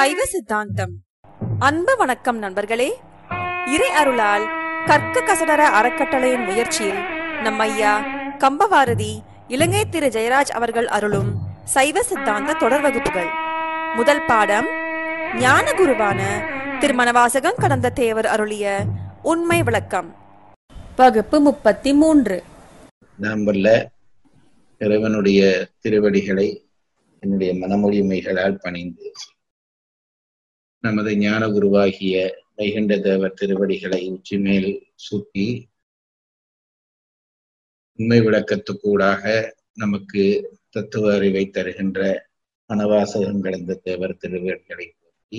சைவ சித்தாந்தம் அன்பு வணக்கம் நண்பர்களே இறை அருளால் கற்க கசடர அறக்கட்டளையின் முயற்சியில் நம் ஐயா கம்பவாரதி இலங்கை திரு ஜெயராஜ் அவர்கள் அருளும் சைவ சித்தாந்த தொடர் வகுப்புகள் முதல் பாடம் ஞான குருவான திருமணவாசகம் கடந்த தேவர் அருளிய உண்மை விளக்கம் வகுப்பு முப்பத்தி மூன்று நாம் வல்ல இறைவனுடைய திருவடிகளை என்னுடைய மனமொழிமைகளால் பணிந்து நமது ஞான குருவாகிய வைகண்ட தேவர் திருவடிகளை உச்சி மேல் சுட்டி உண்மை விளக்கத்துக்கூடாக நமக்கு தத்துவ அறிவை தருகின்ற மனவாசகம் கடந்த தேவர் திருவடிகளை போற்றி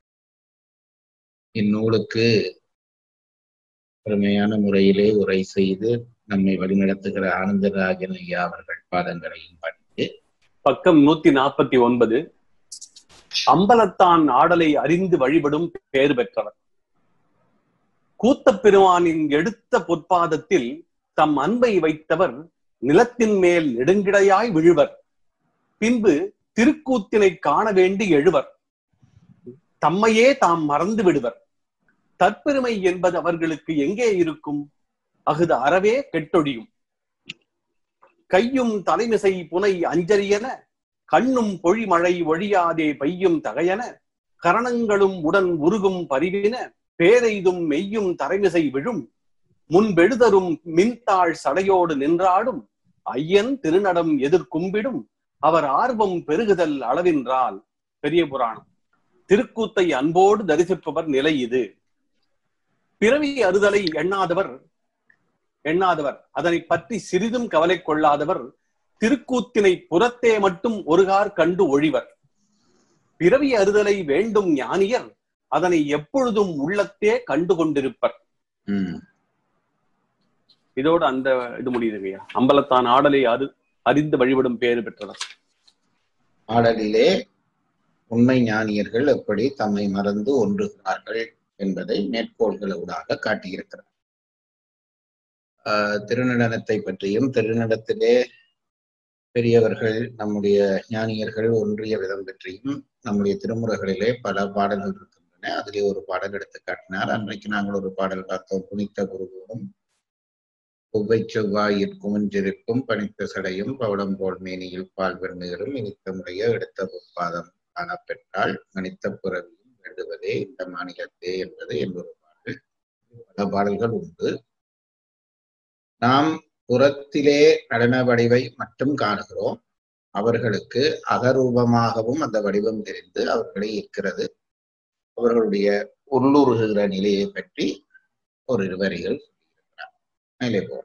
இந்நூலுக்கு பெருமையான முறையிலே உரை செய்து நம்மை வழிநடத்துகிற ஆனந்தராஜன் ஐயா அவர்கள் பாதங்களையும் பணிந்து பக்கம் நூத்தி நாற்பத்தி ஒன்பது அம்பலத்தான் ஆடலை அறிந்து வழிபடும் பேறு பெற்றவர் கூத்தப் பெருமானின் எடுத்த பொற்பாதத்தில் தம் அன்பை வைத்தவர் நிலத்தின் மேல் நெடுங்கிடையாய் விழுவர் பின்பு திருக்கூத்தினை காண வேண்டி எழுவர் தம்மையே தாம் மறந்து விடுவர் தற்பெருமை என்பது அவர்களுக்கு எங்கே இருக்கும் அகுது அறவே கெட்டொழியும் கையும் தலைமிசை புனை அஞ்சரியன கண்ணும் பொழிமழை ஒழியாதே பையும் தகையன கரணங்களும் உடன் உருகும் பரிவின பேரெய்தும் மெய்யும் தரைமிசை விழும் முன்பெழுதரும் மின்தாள் சடையோடு நின்றாடும் ஐயன் திருநடம் எதிர்கும்பிடும் அவர் ஆர்வம் பெருகுதல் அளவின்றால் பெரிய புராணம் திருக்கூத்தை அன்போடு தரிசிப்பவர் நிலை இது பிறவி அறுதலை எண்ணாதவர் எண்ணாதவர் அதனை பற்றி சிறிதும் கவலை கொள்ளாதவர் திருக்கூத்தினை புறத்தே மட்டும் ஒருகார் கண்டு ஒழிவர் பிறவி அறுதலை வேண்டும் ஞானியர் அதனை எப்பொழுதும் உள்ளத்தே கண்டு கொண்டிருப்பர் உம் இதோடு அந்த இது முடியுதுங்கய்யா அம்பலத்தான் ஆடலை அறு அறிந்து வழிபடும் பேறு பெற்றவர் ஆடலிலே உண்மை ஞானியர்கள் எப்படி தம்மை மறந்து ஒன்றுகிறார்கள் என்பதை மேற்கோள்களூடாக காட்டியிருக்கிறார் ஆஹ் திருநடனத்தை பற்றியும் திருநடத்திலே பெரியவர்கள் நம்முடைய ஞானியர்கள் ஒன்றிய விதம் பற்றியும் நம்முடைய திருமுறைகளிலே பல பாடல்கள் இருக்கின்றன அதிலே ஒரு பாடல் எடுத்து காட்டினார் அன்றைக்கு நாங்கள் ஒரு பாடல் பார்த்தோம் புனித்த குருவோடும் ஒவ்வை செவ்வாயிற்கும் இன்றிருக்கும் பனித்த சடையும் பவளம் போல் மேனியில் பால் வெண்ணுகளும் இனித்த முறைய எடுத்த பொற்பாதம் காணப்பெற்றால் மனித்த புறவியும் வேண்டுவதே இந்த மாநிலத்தே என்பது என்பொரு பாடல் பல பாடல்கள் உண்டு நாம் புறத்திலே நடன வடிவை மட்டும் காணுகிறோம் அவர்களுக்கு அகரூபமாகவும் அந்த வடிவம் தெரிந்து அவர்களை இருக்கிறது அவர்களுடைய உள்ளுருகுகிற நிலையை பற்றி ஒரு இரு வரிகள் சொல்லியிருக்கிறார் மேலே போ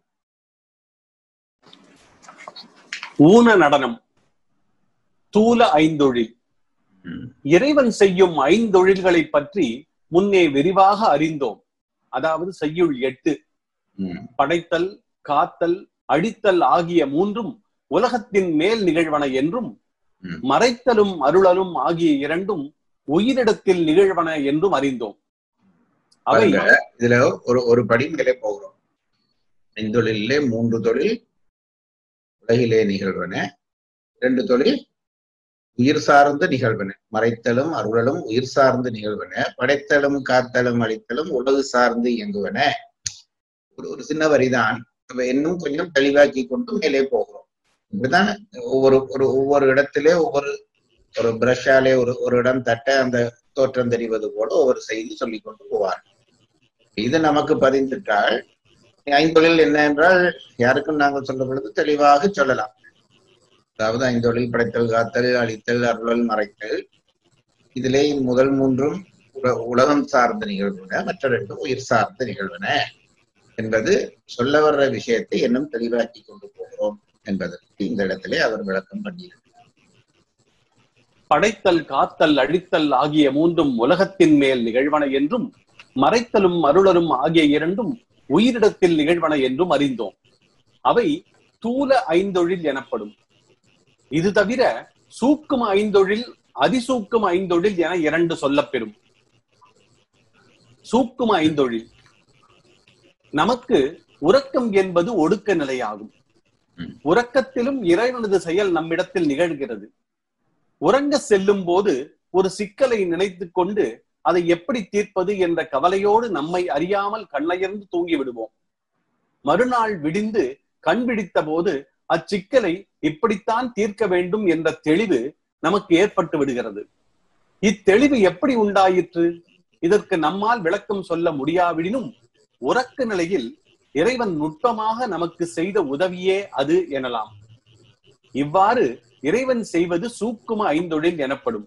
ஊன நடனம் தூல ஐந்தொழில் ம், இறைவன் செய்யும் ஐந்தொழில்களை பற்றி முன்னே விரிவாக அறிந்தோம் அதாவது செய்யுள் எட்டு ம், படைத்தல் காத்தல் அழித்தல் ஆகிய மூன்றும் உலகத்தின் மேல் நிகழ்வன என்றும் ம். மறைத்தலும் அருளலும் ஆகிய இரண்டும் உயிரிடத்தில் நிகழ்வன என்றும் அறிந்தோம் அவை பாருங்க, இதுல ஒரு ஒரு படி மேலே போகிறோம் ஐந்தொழிலே மூன்று தொழில் உலகிலே நிகழ்வன இரண்டு தொழில் உயிர் சார்ந்த நிகழ்வன மறைத்தலும் அருளலும் உயிர் சார்ந்து நிகழ்வன படைத்தலும் காத்தலும் அழித்தலும் உலகு சார்ந்து இயங்குவன ஒரு ஒரு சின்ன வரிதான் நம்ம இன்னும் கொஞ்சம் தெளிவாக்கி கொண்டு மேலே போகிறோம் இப்படிதான் ஒவ்வொரு ஒரு ஒவ்வொரு இடத்திலே ஒவ்வொரு ஒரு பிரஷாலே ஒரு ஒரு இடம் தட்ட அந்த தோற்றம் தெரிவது போல ஒவ்வொரு செய்தி சொல்லிக் கொண்டு போவார் இது நமக்கு பதிந்துட்டால் ஐந்தொழில் என்ன என்றால் யாருக்கும் நாங்கள் சொல்லும் பொழுது தெளிவாக சொல்லலாம் அதாவது ஐந்தொழில் படைத்தல் காத்தல் அழித்தல் அருளல் மறைத்தல் இதிலே முதல் மூன்றும் உல- உலகம் சார்ந்த நிகழ்வுன மற்ற ரெண்டும் உயிர் சார்ந்த நிகழ்வுன என்பது சொல்ல வர்ற விஷயத்தை இன்னும் தெளிவாக்கி கொண்டு போகிறோம் என்பதற்கு இந்த இடத்திலே அவர் விளக்கம் பண்ணியிருக்கிறார் படைத்தல் காத்தல் அழித்தல் ஆகிய மூன்றும் உலகத்தின் மேல் நிகழ்வன என்றும் மறைத்தலும் அருளலும் ஆகிய இரண்டும் உயிரிடத்தில் நிகழ்வன என்றும் அறிந்தோம் அவை தூல ஐந்தொழில் எனப்படும் இது தவிர சூக்கும ஐந்தொழில் அதிசூக்கும ஐந்தொழில் என இரண்டு சொல்லப்பெறும் சூக்கும ஐந்தொழில் நமக்கு உறக்கம் என்பது ஒடுக்க நிலையாகும் ம். உறக்கத்திலும் இறைவனது செயல் நம்மிடத்தில் நிகழ்கிறது உறங்க செல்லும் போது ஒரு சிக்கலை நினைத்துக் கொண்டு அதை எப்படி தீர்ப்பது என்ற கவலையோடு நம்மை அறியாமல் கண்ணயர்ந்து தூங்கி விடுவோம் மறுநாள் விடிந்து கண் விழித்த போது அச்சிக்கலை இப்படித்தான் தீர்க்க வேண்டும் என்ற தெளிவு நமக்கு ஏற்பட்டு விடுகிறது இத்தெளிவு எப்படி உண்டாயிற்று இதற்கு நம்மால் விளக்கம் சொல்ல முடியாவிடினும் உறக்க நிலையில் இறைவன் நுட்பமாக நமக்கு செய்த உதவியே அது எனலாம் இவ்வாறு இறைவன் செய்வது சூக்கும ஐந்தொழில் எனப்படும்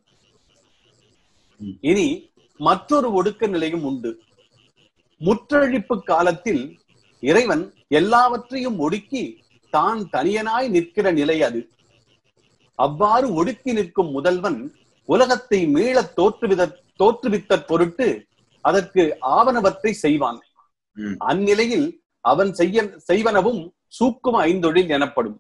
இனி மற்றொரு ஒடுக்க நிலையும் உண்டு முற்றழிப்பு காலத்தில் இறைவன் எல்லாவற்றையும் ஒடுக்கி தான் தனியனாய் நிற்கிற நிலை அது அவ்வாறு ஒடுக்கி நிற்கும் முதல்வன் உலகத்தை மீள தோற்றுவித தோற்றுவித்த பொருட்டு அதற்கு ஆவணவற்றை செய்வான் ம். அந்நிலையில் அவன் செய்ய செய்வனவும் சூக்கும ஐந்தொழில் எனப்படும்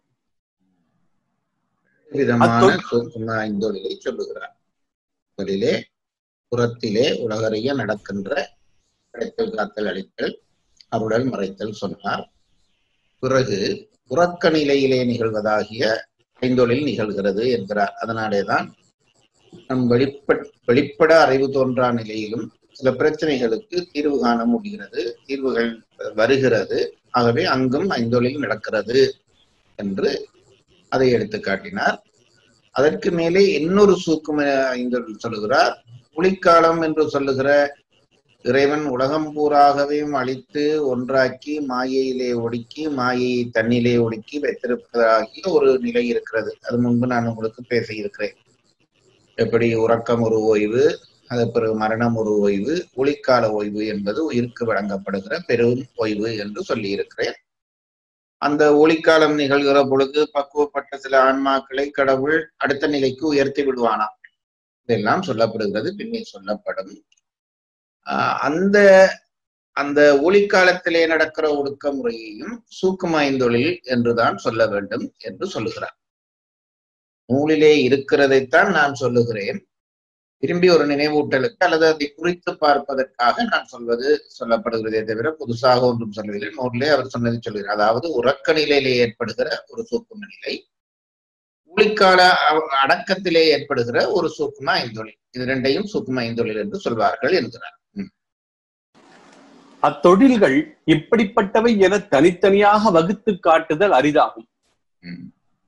விதமான அத்தொழில் சூக்கும ஐந்தொழிலை சொல்லுகிறார் முதலிலே புறத்திலே உலகறிய நடக்கின்ற கிடைத்தல் காத்தல் அளித்தல் அருளல் மறைத்தல் சொன்னார் பிறகு உறக்க நிலையிலே நிகழ்வதாகிய ஐந்தொழில் நிகழ்கிறது என்கிறார் அதனாலேதான் நம் வெளிப்ப வெளிப்பட அறிவு தோன்றா நிலையிலும் சில பிரச்சனைகளுக்கு தீர்வு காண முடிகிறது தீர்வுகள் வருகிறது ஆகவே அங்கும் ஐந்தொழில் நடக்கிறது என்று அதை எடுத்து காட்டினார் அதற்கு மேலே இன்னொரு சூக்கும ஐந்தொழில் சொல்லுகிறார் புலிக்காலம் என்று சொல்லுகிற இறைவன் உலகம் பூராகவே அழித்து ஒன்றாக்கி மாயையிலே ஒடுக்கி மாயையை தன்னிலே ஒடுக்கி வைத்திருப்பதாகிய ஒரு நிலை இருக்கிறது அது முன்பு நான் உங்களுக்கு பேசியிருக்கிறேன் எப்படி உறக்கம் ஒரு ஓய்வு அது பிறகு மரணம் ஒரு ஓய்வு ஒளிக்கால ஓய்வு என்பது உயிருக்கு வழங்கப்படுகிற பெரும் ஓய்வு என்று சொல்லியிருக்கிறேன் அந்த ஒளிக்காலம் நிகழ்கிற பொழுது பக்குவப்பட்ட சில ஆன்மாக்களை கடவுள் அடுத்த நிலைக்கு உயர்த்தி விடுவானாம் இதெல்லாம் சொல்லப்படுகிறது பின்னே சொல்லப்படும் ஆஹ் அந்த அந்த ஒளிக்காலத்திலே நடக்கிற ஒடுக்க முறையையும் சூக்கும ஐந்தொழில் என்றுதான் சொல்ல வேண்டும் என்று சொல்லுகிறார் நூலிலே இருக்கிறதைத்தான் நான் சொல்லுகிறேன் விரும்பி ஒரு நினைவூட்டலுக்கு அல்லது அதை குறித்து பார்ப்பதற்காக நான் சொல்வது சொல்லப்படுகிறதே தவிர புதுசாக ஒன்றும் சொல்லவில்லை நூலிலே அவர் சொன்னதை சொல்கிறார் அதாவது உறக்க நிலையிலே ஏற்படுகிற ஒரு சூக்கும நிலை ஊழிக்கால அ- அடக்கத்திலே ஏற்படுகிற ஒரு சூக்கும ஐந்தொழில் இது ரெண்டையும் சூக்கும ஐந்தொழில் என்று சொல்வார்கள் என்கிறார் ம். அத்தொழில்கள் இப்படிப்பட்டவை என தனித்தனியாக வகுத்து காட்டுதல் அரிதாகும் ம்.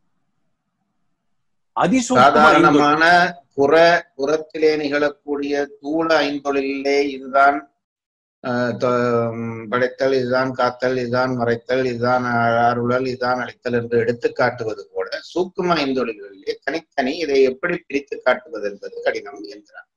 அதிசூக்கும ஐந்தொழில் சாதாரணமான புற புறத்திலே நிகழக்கூடிய தூள ஐந்தொழிலே இதுதான் ஆஹ், தொ- ம், படைத்தல் இதுதான் காத்தல் இதுதான் மறைத்தல் இதுதான் அ- அருளல் இதுதான் அழித்தல் என்று எடுத்து காட்டுவது போல சூக்கும ஐந்தொழில்களிலே தனித்தனி இதை எப்படி பிரித்து காட்டுவது என்பது கடினம் என்கிறார்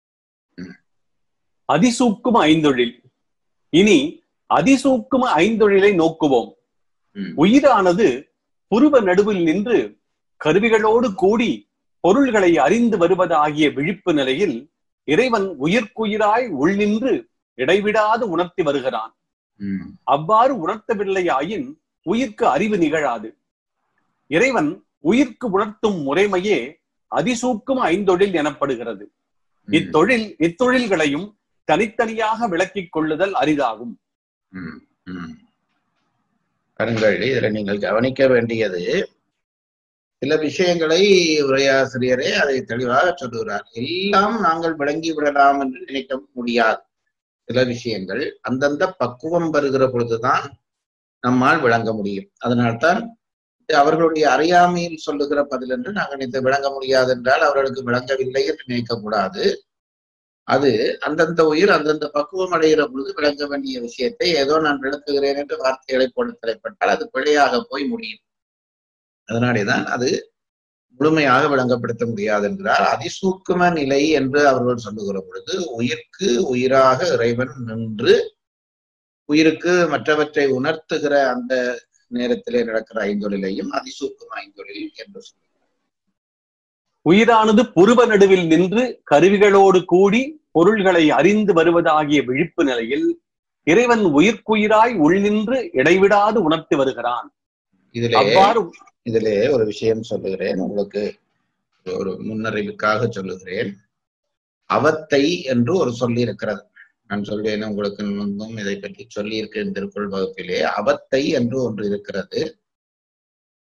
அதிசூக்கும ஐந்தொழில் இனி அதிசூக்கும ஐந்தொழிலை நோக்குவோம் ம். உயிரானது புருவ நடுவில் நின்று கருவிகளோடு கூடி பொருள்களை அறிந்து வருவதாகிய விழிப்பு நிலையில் இறைவன் உயிர்க்குயிராய் உள்நின்று இடைவிடாது உணர்த்தி வருகிறான் ம். அவ்வாறு உணர்த்தவில்லையாயின் உயிர்க்கு அறிவு நிகழாது இறைவன் உயிர்க்கு உணர்த்தும் முறைமையே அதிசூக்கும ஐந்தொழில் எனப்படுகிறது ம். இத்தொழில் இத்தொழில்களையும் தனித்தனியாக விளக்கிக் கொள்ளுதல் அரிதாகும் ம், ம். பாருங்கள் இதுல நீங்கள் கவனிக்க வேண்டியது சில விஷயங்களை உரையாசிரியரே அதை தெளிவாக சொல்லுகிறார் எல்லாம் நாங்கள் விளங்கி விடலாம் என்று நினைக்க முடியாது சில விஷயங்கள் அந்தந்த பக்குவம் வருகிற பொழுதுதான் நம்மால் விளங்க முடியும் அதனால்தான் இது அவர்களுடைய அறியாமையில் சொல்லுகிற பதில் என்று நாங்கள் இதை விளங்க முடியாது என்றால் அவர்களுக்கு விளங்கவில்லை என்று நினைக்கக்கூடாது அது அந்தந்த உயிர் அந்தந்த பக்குவம் அடைகிற பொழுது விளங்க வேண்டிய விஷயத்தை ஏதோ நான் விளக்குகிறேன் என்று வார்த்தைகளை போட தலைப்பட்டால் அது பிழையாக போய் முடியும் அதனாலேதான் அது முழுமையாக விளங்கப்படுத்த முடியாது என்கிறார் அதிசூக்கும நிலை என்று அவர்கள் சொல்லுகிற பொழுது உயிர்க்கு உயிராக இறைவன் நின்று உயிருக்கு மற்றவற்றை உணர்த்துகிற அந்த நேரத்திலே நடக்கிற ஐந்தொழிலையும் அதிசூக்கும ஐந்தொழில் என்று சொல்லுகிறார் உயிரானது புருவ நடுவில் நின்று கருவிகளோடு கூடி பொருள்களை அறிந்து வருவதாகிய விழிப்பு நிலையில் இறைவன் உயிர்க்குயிராய் உள்நின்று இடைவிடாது உணர்த்தி வருகிறான் இதிலே அவ்வாறு இதிலே ஒரு விஷயம் சொல்லுகிறேன் உங்களுக்கு ஒரு முன்னறிவுக்காக சொல்லுகிறேன் அவத்தை என்று ஒரு சொல்லி இருக்கிறது நான் சொல்வேன் உங்களுக்கு முன்பும் இதை பற்றி சொல்லி இருக்கிறேன் திருக்குறள் வகுப்பிலே அவத்தை என்று ஒன்று இருக்கிறது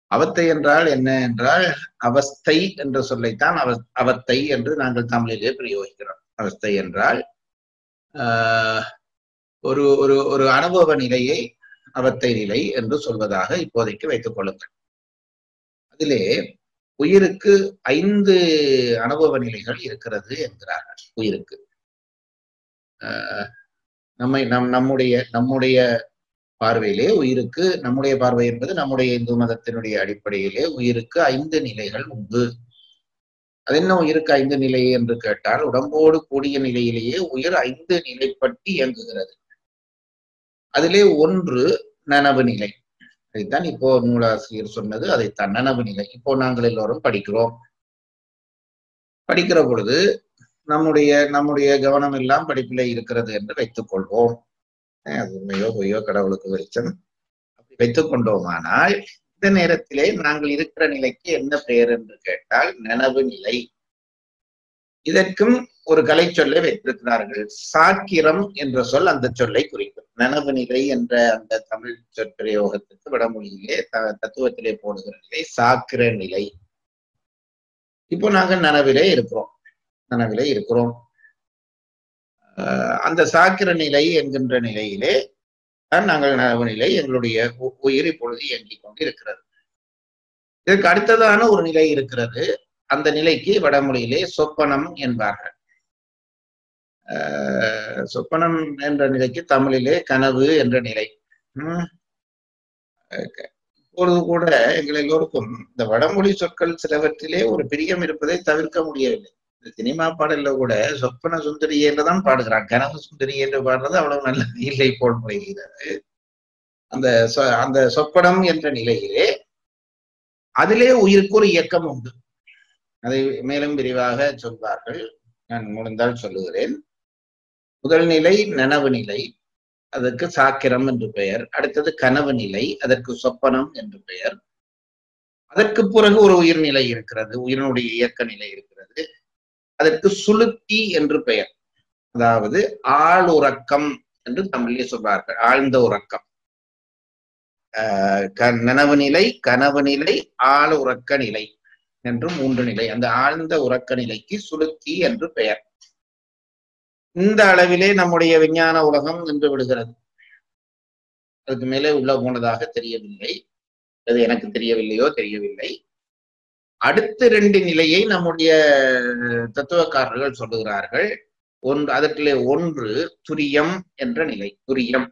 அவத்தை என்றால் என்ன என்றால் அவஸ்தை என்ற சொல்லைத்தான் அவ அவத்தை என்று நாங்கள் தமிழிலே பிரயோகிக்கிறோம் அவஸ்தை என்றால் ஆஹ், ஒரு ஒரு ஒரு அனுபவ நிலையை அவத்தை நிலை என்று சொல்வதாக இப்போதைக்கு வைத்துக் கொள்ளுங்கள் அதிலே உயிருக்கு ஐந்து அனுபவ நிலைகள் இருக்கிறது என்கிறார்கள் உயிருக்கு ஆஹ், நம்மை நம் நம்முடைய நம்முடைய பார்வையிலே உயிருக்கு நம்முடைய பார்வை என்பது நம்முடைய இந்து மதத்தினுடைய அடிப்படையிலே உயிருக்கு ஐந்து நிலைகள் உண்டு அது என்ன உயிருக்கு ஐந்து நிலை என்று கேட்டால் உடம்போடு கூடிய நிலையிலேயே உயிர் ஐந்து நிலைப்பட்டு இயங்குகிறது அதிலே ஒன்று நனவு நிலை அதைத்தான் இப்போ நூலாசிரியர் சொன்னது அதைத்தான் நனவு நிலை இப்போ நாங்கள் எல்லோரும் படிக்கிறோம் படிக்கிற பொழுது நம்முடைய நம்முடைய கவனம் எல்லாம் படிப்பிலே இருக்கிறது என்று வைத்துக் கொள்வோம் அஹ் அது உண்மையோ பொய்யோ கடவுளுக்கு வெளிச்சம் அப்படி வைத்துக் கொண்டோமானால் இந்த நேரத்திலே நாங்கள் இருக்கிற நிலைக்கு என்ன பெயர் என்று கேட்டால் நனவு நிலை இதற்கும் ஒரு கலை சொல்லை வைத்திருக்கிறார்கள் சாக்கிரம் என்ற சொல் அந்த சொல்லை குறிக்கும் நனவு நிலை என்ற அந்த தமிழ் சொற்பிரயோகத்துக்கு வடமொழியிலே த- தத்துவத்திலே போடுகிற நிலை சாக்கிர நிலை இப்போ நாங்கள் நனவிலே இருக்கிறோம் நனவிலே இருக்கிறோம் ஆஹ் அந்த சாக்கிர நிலை என்கின்ற நிலையிலே தான் நாங்கள் நனவு நிலை எங்களுடைய உ- உயிர் இப்பொழுது இயங்கிக் கொண்டு இருக்கிறது இதற்கு அடுத்ததான ஒரு நிலை இருக்கிறது அந்த நிலைக்கு வடமொழியிலே சொப்பனம் என்பார்கள் ஆஹ் சொப்பனம் என்ற நிலைக்கு தமிழிலே கனவு என்ற நிலை உம் அஹ் இப்பொழுது கூட எங்கள் எல்லோருக்கும் இந்த வடமொழி சொற்கள் சிலவற்றிலே ஒரு பிரியம் இருப்பதை தவிர்க்க முடியவில்லை இந்த சினிமா பாடல்ல கூட சொப்பன சுந்தரி என்றுதான் பாடுகிறான் கனவு சுந்தரி என்று பாடுறது அவ்வளவு நல்லது இல்லை போல் முறைகிறது அந்த சொ- அந்த சொப்பனம் என்ற நிலையிலே அதிலே உயிருக்கு ஒரு இயக்கம் உண்டு அதை மேலும் விரிவாக சொல்வார்கள் நான் முடிந்தால் சொல்லுகிறேன் முதல் நிலை நனவு நிலை அதற்கு சாக்கிரம் என்று பெயர் அடுத்தது கனவு நிலை அதற்கு சொப்பனம் என்று பெயர் அதற்கு பிறகு ஒரு உயிர்நிலை இருக்கிறது உயிரினுடைய இயக்க நிலை இருக்கிறது அதற்கு சுளுத்தி என்று பெயர் அதாவது ஆளுறக்கம் என்று தமிழிலே சொல்வார்கள் ஆழ்ந்த உறக்கம் ஆஹ் க- நனவு நிலை கனவு நிலை ஆழ உறக்க நிலை என்று மூன்று நிலை அந்த ஆழ்ந்த உறக்க நிலைக்கு சுளுத்தி என்று பெயர் இந்த அளவிலே நம்முடைய விஞ்ஞான உலகம் நின்று விடுகிறது அதுக்கு மேலே உள்ள போனதாக தெரியவில்லை அது எனக்கு தெரியவில்லையோ தெரியவில்லை அடுத்த ரெண்டு நிலையை நம்முடைய தத்துவக்காரர்கள் சொல்லுகிறார்கள் ஒன்று அதற்கிலே ஒன்று துரியம் என்ற நிலை துரியம்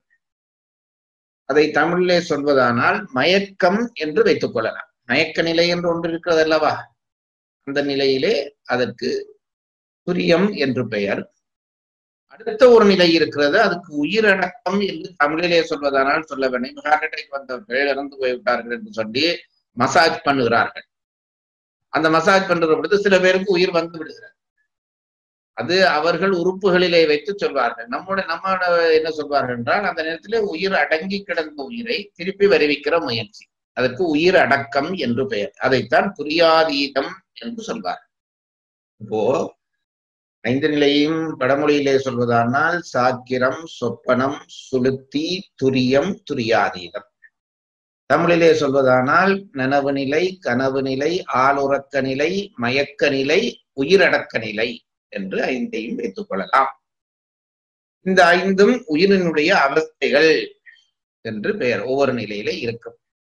அதை தமிழிலே சொல்வதானால் மயக்கம் என்று வைத்துக் கொள்ளலாம் மயக்க நிலை என்று ஒன்று இருக்கிறது அல்லவா அந்த நிலையிலே அதற்கு துரியம் என்று பெயர் அடுத்த ஒரு நிலை இருக்கிறது அதுக்கு உயிரடக்கம் என்று தமிழிலே சொல்வதானால் சொல்ல வேண்டும் ஹார்ட் அட்டாக் வந்தவர்கள் இறந்து போய்விட்டார்கள் என்று சொல்லி மசாஜ் பண்ணுகிறார்கள் அந்த மசாஜ் பண்ற பொழுது சில பேருக்கு உயிர் வந்து விடுகிறது அது அவர்கள் உறுப்புகளிலே வைத்து சொல்வார்கள் நம்மோட நம்மோட என்ன சொல்வார்கள் என்றால் அந்த நேரத்திலே உயிர் அடங்கி கிடந்த உயிரை திருப்பி வருவிக்கிற முயற்சி அதற்கு உயிர் அடக்கம் என்று பெயர் அதைத்தான் துரியாதீதம் என்று சொல்வார் இப்போ ஐந்து நிலையும் வடமொழியிலே சொல்வதானால் சாக்கிரம் சொப்பனம் சுளுத்தி துரியம் துரியாதீதம் தமிழிலே சொல்வதானால் நனவு நிலை கனவு நிலை ஆளுறக்க நிலை மயக்க நிலை உயிரடக்க நிலை என்று ஐந்தையும் வைத்துக் கொள்ளலாம் இந்த ஐந்தும் உயிரினுடைய அவஸ்தைகள் என்று பெயர் ஒவ்வொரு நிலையிலே இருக்கும்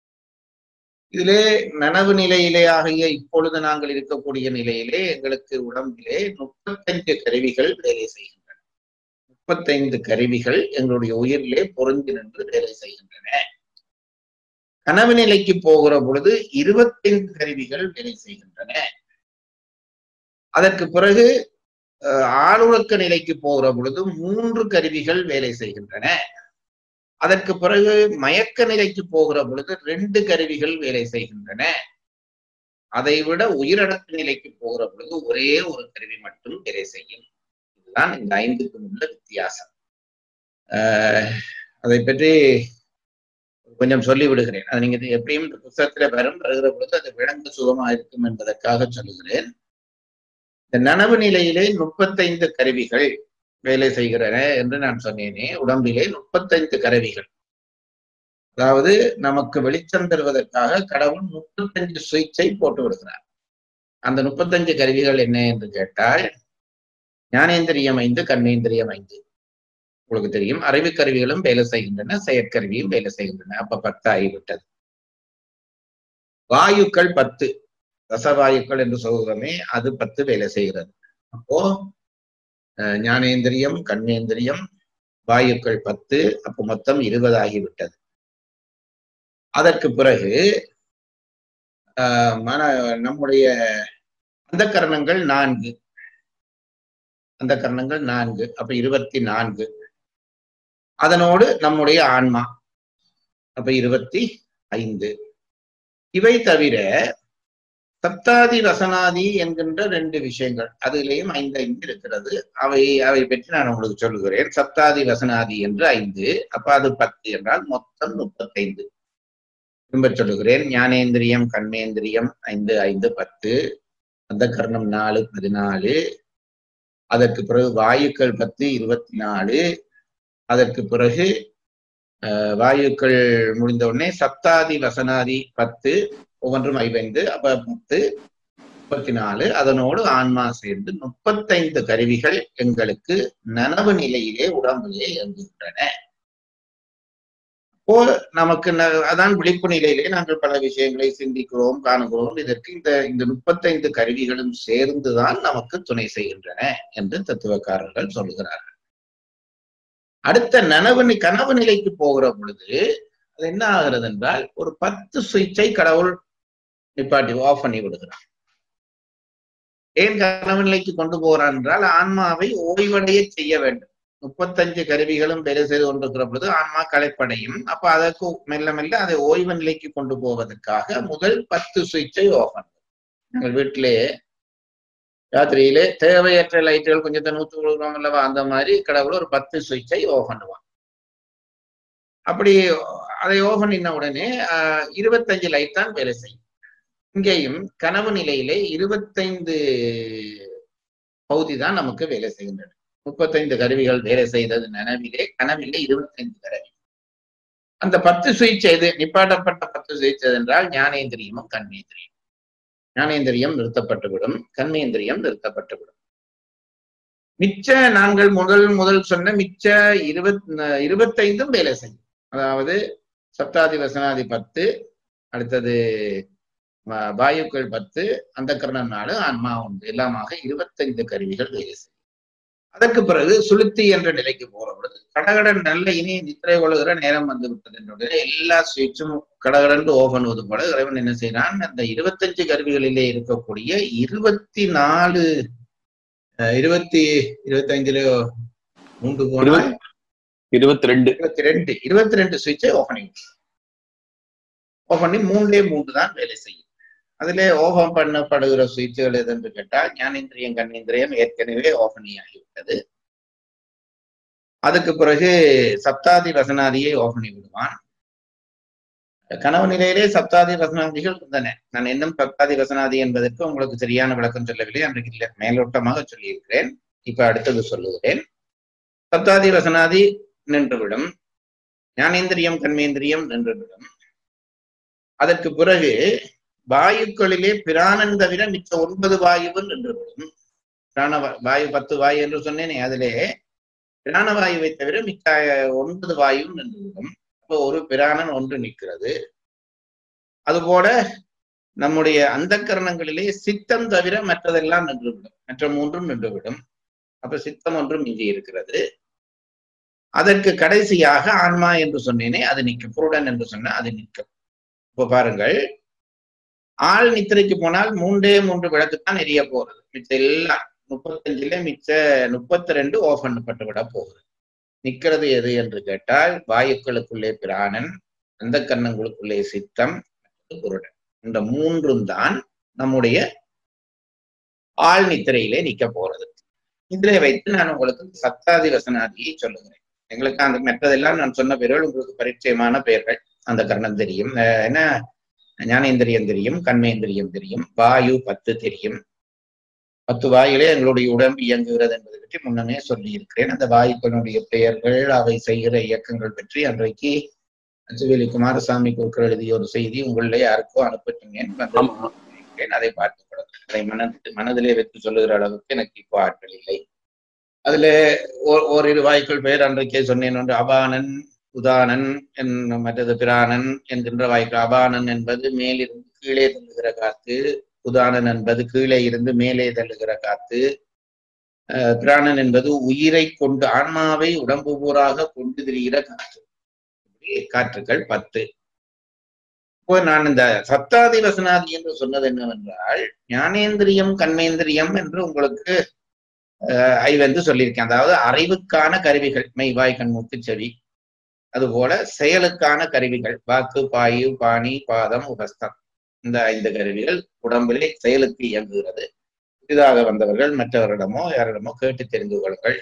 இதிலே நனவு நிலையிலே ஆகிய இப்பொழுது நாங்கள் இருக்கக்கூடிய நிலையிலே எங்களுக்கு உடம்பிலே முப்பத்தைந்து கருவிகள் வேலை செய்கின்றன முப்பத்தைந்து கருவிகள் எங்களுடைய உயிரிலே பொருந்தி நின்று வேலை செய்கின்றன கனவு நிலைக்கு போகிற பொழுது இருபத்தைந்து கருவிகள் வேலை செய்கின்றன அதற்கு பிறகு ஆளுழக்க நிலைக்கு போகிற பொழுது மூன்று கருவிகள் வேலை செய்கின்றன அதற்கு பிறகு மயக்க நிலைக்கு போகிற பொழுது ரெண்டு கருவிகள் வேலை செய்கின்றன அதை விட உயிரடக்க நிலைக்கு போகிற பொழுது ஒரே ஒரு கருவி மட்டும் வேலை செய்யும் இதுதான் இந்த ஐந்துக்கும் உள்ள வித்தியாசம் ஆஹ் அதை பற்றி கொஞ்சம் சொல்லி விடுகிறேன் அது நீங்க எப்படியும் இந்த புத்தகத்துல வரும் வருகிற பொழுது அது விளங்க சுகமா இருக்கும் என்பதற்காக சொல்லுகிறேன் இந்த நனவு நிலையிலே முப்பத்தைந்து கருவிகள் வேலை செய்கிறன என்று நான் சொன்னேனே உடம்பிலே முப்பத்தைந்து கருவிகள் அதாவது நமக்கு வெளிச்சம் தருவதற்காக கடவுள் முப்பத்தஞ்சு சுவிட்சை போட்டு விடுகிறார் அந்த முப்பத்தஞ்சு கருவிகள் என்ன என்று கேட்டால் ஞானேந்திரியம் ஐந்து கண்ணேந்திரியம் ஐந்து உங்களுக்கு தெரியும் அறிவு கருவிகளும் வேலை செய்கின்றன செயற்கருவியும் வேலை செய்கின்றன அப்ப பத்து ஆகிவிட்டது வாயுக்கள் பத்து ரசவாயுக்கள் என்று சொல்கிறோமே அது பத்து வேலை செய்கிறது அப்போ அஹ், ஞானேந்திரியம் கண்ணேந்திரியம் வாயுக்கள் பத்து அப்போ மொத்தம் இருபது ஆகிவிட்டது அதற்கு பிறகு ஆஹ், மன நம்முடைய அந்த கரணங்கள் நான்கு அந்த கரணங்கள் நான்கு அப்ப இருபத்தி நான்கு அதனோடு நம்முடைய ஆன்மா அப்ப இருபத்தி ஐந்து இவை தவிர சப்தாதி ரசனாதி என்கின்ற ரெண்டு விஷயங்கள் அதிலேயும் ஐந்து ஐந்து இருக்கிறது அவை அவை பற்றி நான் உங்களுக்கு சொல்லுகிறேன் சப்தாதி ரசனாதி என்று ஐந்து அப்ப அது பத்து என்றால் மொத்தம் முப்பத்தைந்து திரும்ப சொல்லுகிறேன் ஞானேந்திரியம் கண்மேந்திரியம் ஐந்து ஐந்து பத்து அந்த கர்ணம் நாலு பதினாலு அதற்கு பிறகு வாயுக்கள் பத்து இருபத்தி நாலு அதற்கு பிறகு அஹ், வாயுக்கள் முடிந்த உடனே சப்தாதி வசனாதி பத்து ஒவ்வொன்றும் ஐந்து அப்ப பத்து முப்பத்தி நாலு அதனோடு ஆன்மா சேர்ந்து முப்பத்தைந்து கருவிகள் எங்களுக்கு நனவு நிலையிலே உடம்பிலே இயங்குகின்றன அப்போ நமக்கு ந- அதான் விழிப்பு நிலையிலே நாங்கள் பல விஷயங்களை சிந்திக்கிறோம் காணுகிறோம் இதற்கு இந்த இந்த முப்பத்தைந்து கருவிகளும் சேர்ந்துதான் நமக்கு துணை செய்கின்றன என்று தத்துவக்காரர்கள் சொல்லுகிறார்கள் அடுத்த நனவு நி- கனவு நிலைக்கு போகிற பொழுது அது என்ன ஆகிறது என்றால் ஒரு பத்து சுவிட்சை கடவுள் நிப்பாட்டி ஆஃப் பண்ணி விடுகிறான் ஏன் கனவு நிலைக்கு கொண்டு போகிறான் என்றால் ஆன்மாவை ஓய்வடைய செய்ய வேண்டும் முப்பத்தஞ்சு கருவிகளும் வேலை செய்து கொண்டிருக்கிற பொழுது ஆன்மா களைப்படையும் அப்ப அதற்கு மெல்ல மெல்ல அதை ஓய்வு நிலைக்கு கொண்டு போவதற்காக முதல் பத்து சுவிட்சை ஆஃப் பண்ணும் எங்கள் வீட்டிலே ராத்திரியிலே தேவையற்ற லைட்டுகள் கொஞ்சத்தை நூத்து கொடுக்குறோம் அல்லவா அந்த மாதிரி கடவுள் ஒரு பத்து சுவிட்சை ஆஃப் பண்ணுவான் அப்படி அதை ஓஃப் பண்ணின உடனே ஆஹ், இருபத்தஞ்சு லைட் தான் வேலை செய்யும் இங்கேயும் கனவு நிலையிலே இருபத்தைந்து பகுதி தான் நமக்கு வேலை செய்கின்றன முப்பத்தைந்து கருவிகள் வேலை செய்தது நனவிலே கனவிலே இருபத்தைந்து கருவி அந்த பத்து சுவிட்ச் எது நிப்பாட்டப்பட்ட பத்து சுவிட்ச் எது என்றால் ஞானேந்திரியமும் கண்மேந்திரியம் ஞானேந்திரியம் நிறுத்தப்பட்டுவிடும் கண்மேந்திரியம் நிறுத்தப்பட்டுவிடும் மிச்ச நாங்கள் முதல் முதல் சொன்ன மிச்ச இருபத் இருபத்தைந்தும் வேலை செய்யும் அதாவது சப்தாதி வசனாதி பத்து அடுத்தது வா- வாயுக்கள் பத்து அந்த கரணம் நாலு ஆன்மா உண்டு எல்லாமாக இருபத்தைந்து கருவிகள் வேலை செய்யும் அதற்கு பிறகு சுளுத்தி என்ற நிலைக்கு போற பொழுது கடகடன் நல்ல இனி நித்திரை கொள்ளுகிற நேரம் வந்து விட்டது என்னுடைய எல்லா சுவிட்சும் கடகடன்று ஓ பண்ணுவது போல இறைவன் என்ன செய்யறான் அந்த இருபத்தஞ்சு கருவிகளிலே இருக்கக்கூடிய இருபத்தி நாலு அஹ், இருபத்தி இருபத்தி ஐந்துல மூன்று போனால் இருபத்தி ரெண்டு இருபத்தி ரெண்டு இருபத்தி ரெண்டு சுவிட்சை ஓபன் பண்ணி ஓபன் பண்ணி மூணுலே மூன்று தான் வேலை செய்யும் அதிலே ஓபன் பண்ணப்படுகிற சுவிட்சுகள் எது என்று கேட்டால் ஞானேந்திரியம் கண்ணேந்திரியம் ஏற்கனவே ஓபன் ஆகிவிட்டது அதுக்கு பிறகு சப்தாதி வசனாதியை ஓபன் பண்ணி விடுவான் கனவு நிலையிலே சப்தாதி வசனாதிகள் இருந்தன நான் இன்னும் சப்தாதி வசனாதி என்பதற்கு உங்களுக்கு சரியான விளக்கம் சொல்லவில்லை அன்றைக்கு இல்லை மேலோட்டமாக சொல்லியிருக்கிறேன் இப்ப அடுத்தது சொல்லுகிறேன் சப்தாதி வசனாதி நின்றுவிடும் ஞானேந்திரியம் கண்மேந்திரியம் நின்றுவிடும் அதற்கு பிறகு வாயுக்களிலே பிராணன் தவிர மிச்ச ஒன்பது வாயுவும் நின்றுவிடும் பிராண வா- வாயு பத்து வாயு என்று சொன்னேனே அதிலே பிராணவாயுவை தவிர மிக்க ஒன்பது வாயுவும் நின்றுவிடும் அப்போ ஒரு பிராணன் ஒன்று நிற்கிறது அதுபோல நம்முடைய அந்த கரணங்களிலே சித்தம் தவிர மற்றதெல்லாம் நின்றுவிடும் மற்ற மூன்றும் நின்றுவிடும் அப்ப சித்தம் ஒன்றும் இங்கே இருக்கிறது அதற்கு கடைசியாக ஆன்மா என்று சொன்னேனே அது நிற்கும் புருடன் என்று சொன்ன அது நிற்கும் இப்ப பாருங்கள் ஆள் நித்திரைக்கு போனால் மூன்றே மூன்று விளக்குத்தான் எரிய போறது மிச்ச எல்லாம் முப்பத்தஞ்சுல மிச்ச முப்பத்தி ரெண்டு ஓஃப் பண்ணப்பட்டு விட போகுது நிக்கிறது எது என்று கேட்டால் வாயுக்களுக்குள்ளே பிராணன் அந்த கண்ணங்களுக்குள்ளே சித்தம் மற்றது புருடன் இந்த மூன்றும் தான் நம்முடைய ஆள் நித்திரையிலே நிக்க போறது இதிலே வைத்து நான் உங்களுக்கு சத்தாதி வசனாதியை சொல்லுகிறேன் எங்களுக்கு அந்த மற்றதெல்லாம் நான் சொன்ன பெயர்கள் உங்களுக்கு பரிச்சயமான பெயர்கள் அந்த கர்ணம் தெரியும் அஹ் என்ன ஞானேந்திரியம் தெரியும் கண்மேந்திரியம் தெரியும் வாயு பத்து தெரியும் பத்து வாயிலே எங்களுடைய உடம்பு இயங்குகிறது என்பதை பற்றி முன்னமே சொல்லி இருக்கிறேன் அந்த வாயுக்களுடைய பெயர்கள் அவை செய்கிற இயக்கங்கள் பற்றி அன்றைக்கு அச்சுவேலி குமாரசாமி குறுக்கள் எழுதிய ஒரு செய்தி உங்களிலே யாருக்கோ அனுப்பிட்டீங்க ஆமா அதை பார்த்துக் கொள்ளுங்கள் அதை மனது மனதிலே வைத்து சொல்லுகிற அளவுக்கு எனக்கு இப்போ ஆற்றல் இல்லை அதுல ஓ- ஓரிரு வாய்க்குள் பெயர் அன்றைக்கே சொன்னேன் ஒன்று அபானன் உதானன் என் மற்றது பிராணன் என்கின்ற வாய்க்குள் அபானன் என்பது மேலிருந்து கீழே தள்ளுகிற காத்து உதானன் என்பது கீழே இருந்து மேலே தள்ளுகிற காத்து அஹ், பிராணன் என்பது உயிரை கொண்டு ஆன்மாவை உடம்பு பூராக கொண்டு திரிகிற காற்று இப்படி காற்றுகள் பத்து இப்போ நான் இந்த சப்தாதி வசனாதி என்று சொன்னது என்னவென்றால் ஞானேந்திரியம் கண்மேந்திரியம் என்று உங்களுக்கு அஹ், ஐவந்து சொல்லியிருக்கேன் அதாவது அறிவுக்கான கருவிகள் மெய்வாய் கண்மூக்கு செவி அதுபோல செயலுக்கான கருவிகள் வாக்கு பாயு பாணி பாதம் உபஸ்தம் இந்த ஐந்து கருவிகள் உடம்பிலே செயலுக்கு இயங்குகிறது புதிதாக வந்தவர்கள் மற்றவரிடமோ யாரிடமோ கேட்டு தெரிந்து கொள்ளுங்கள்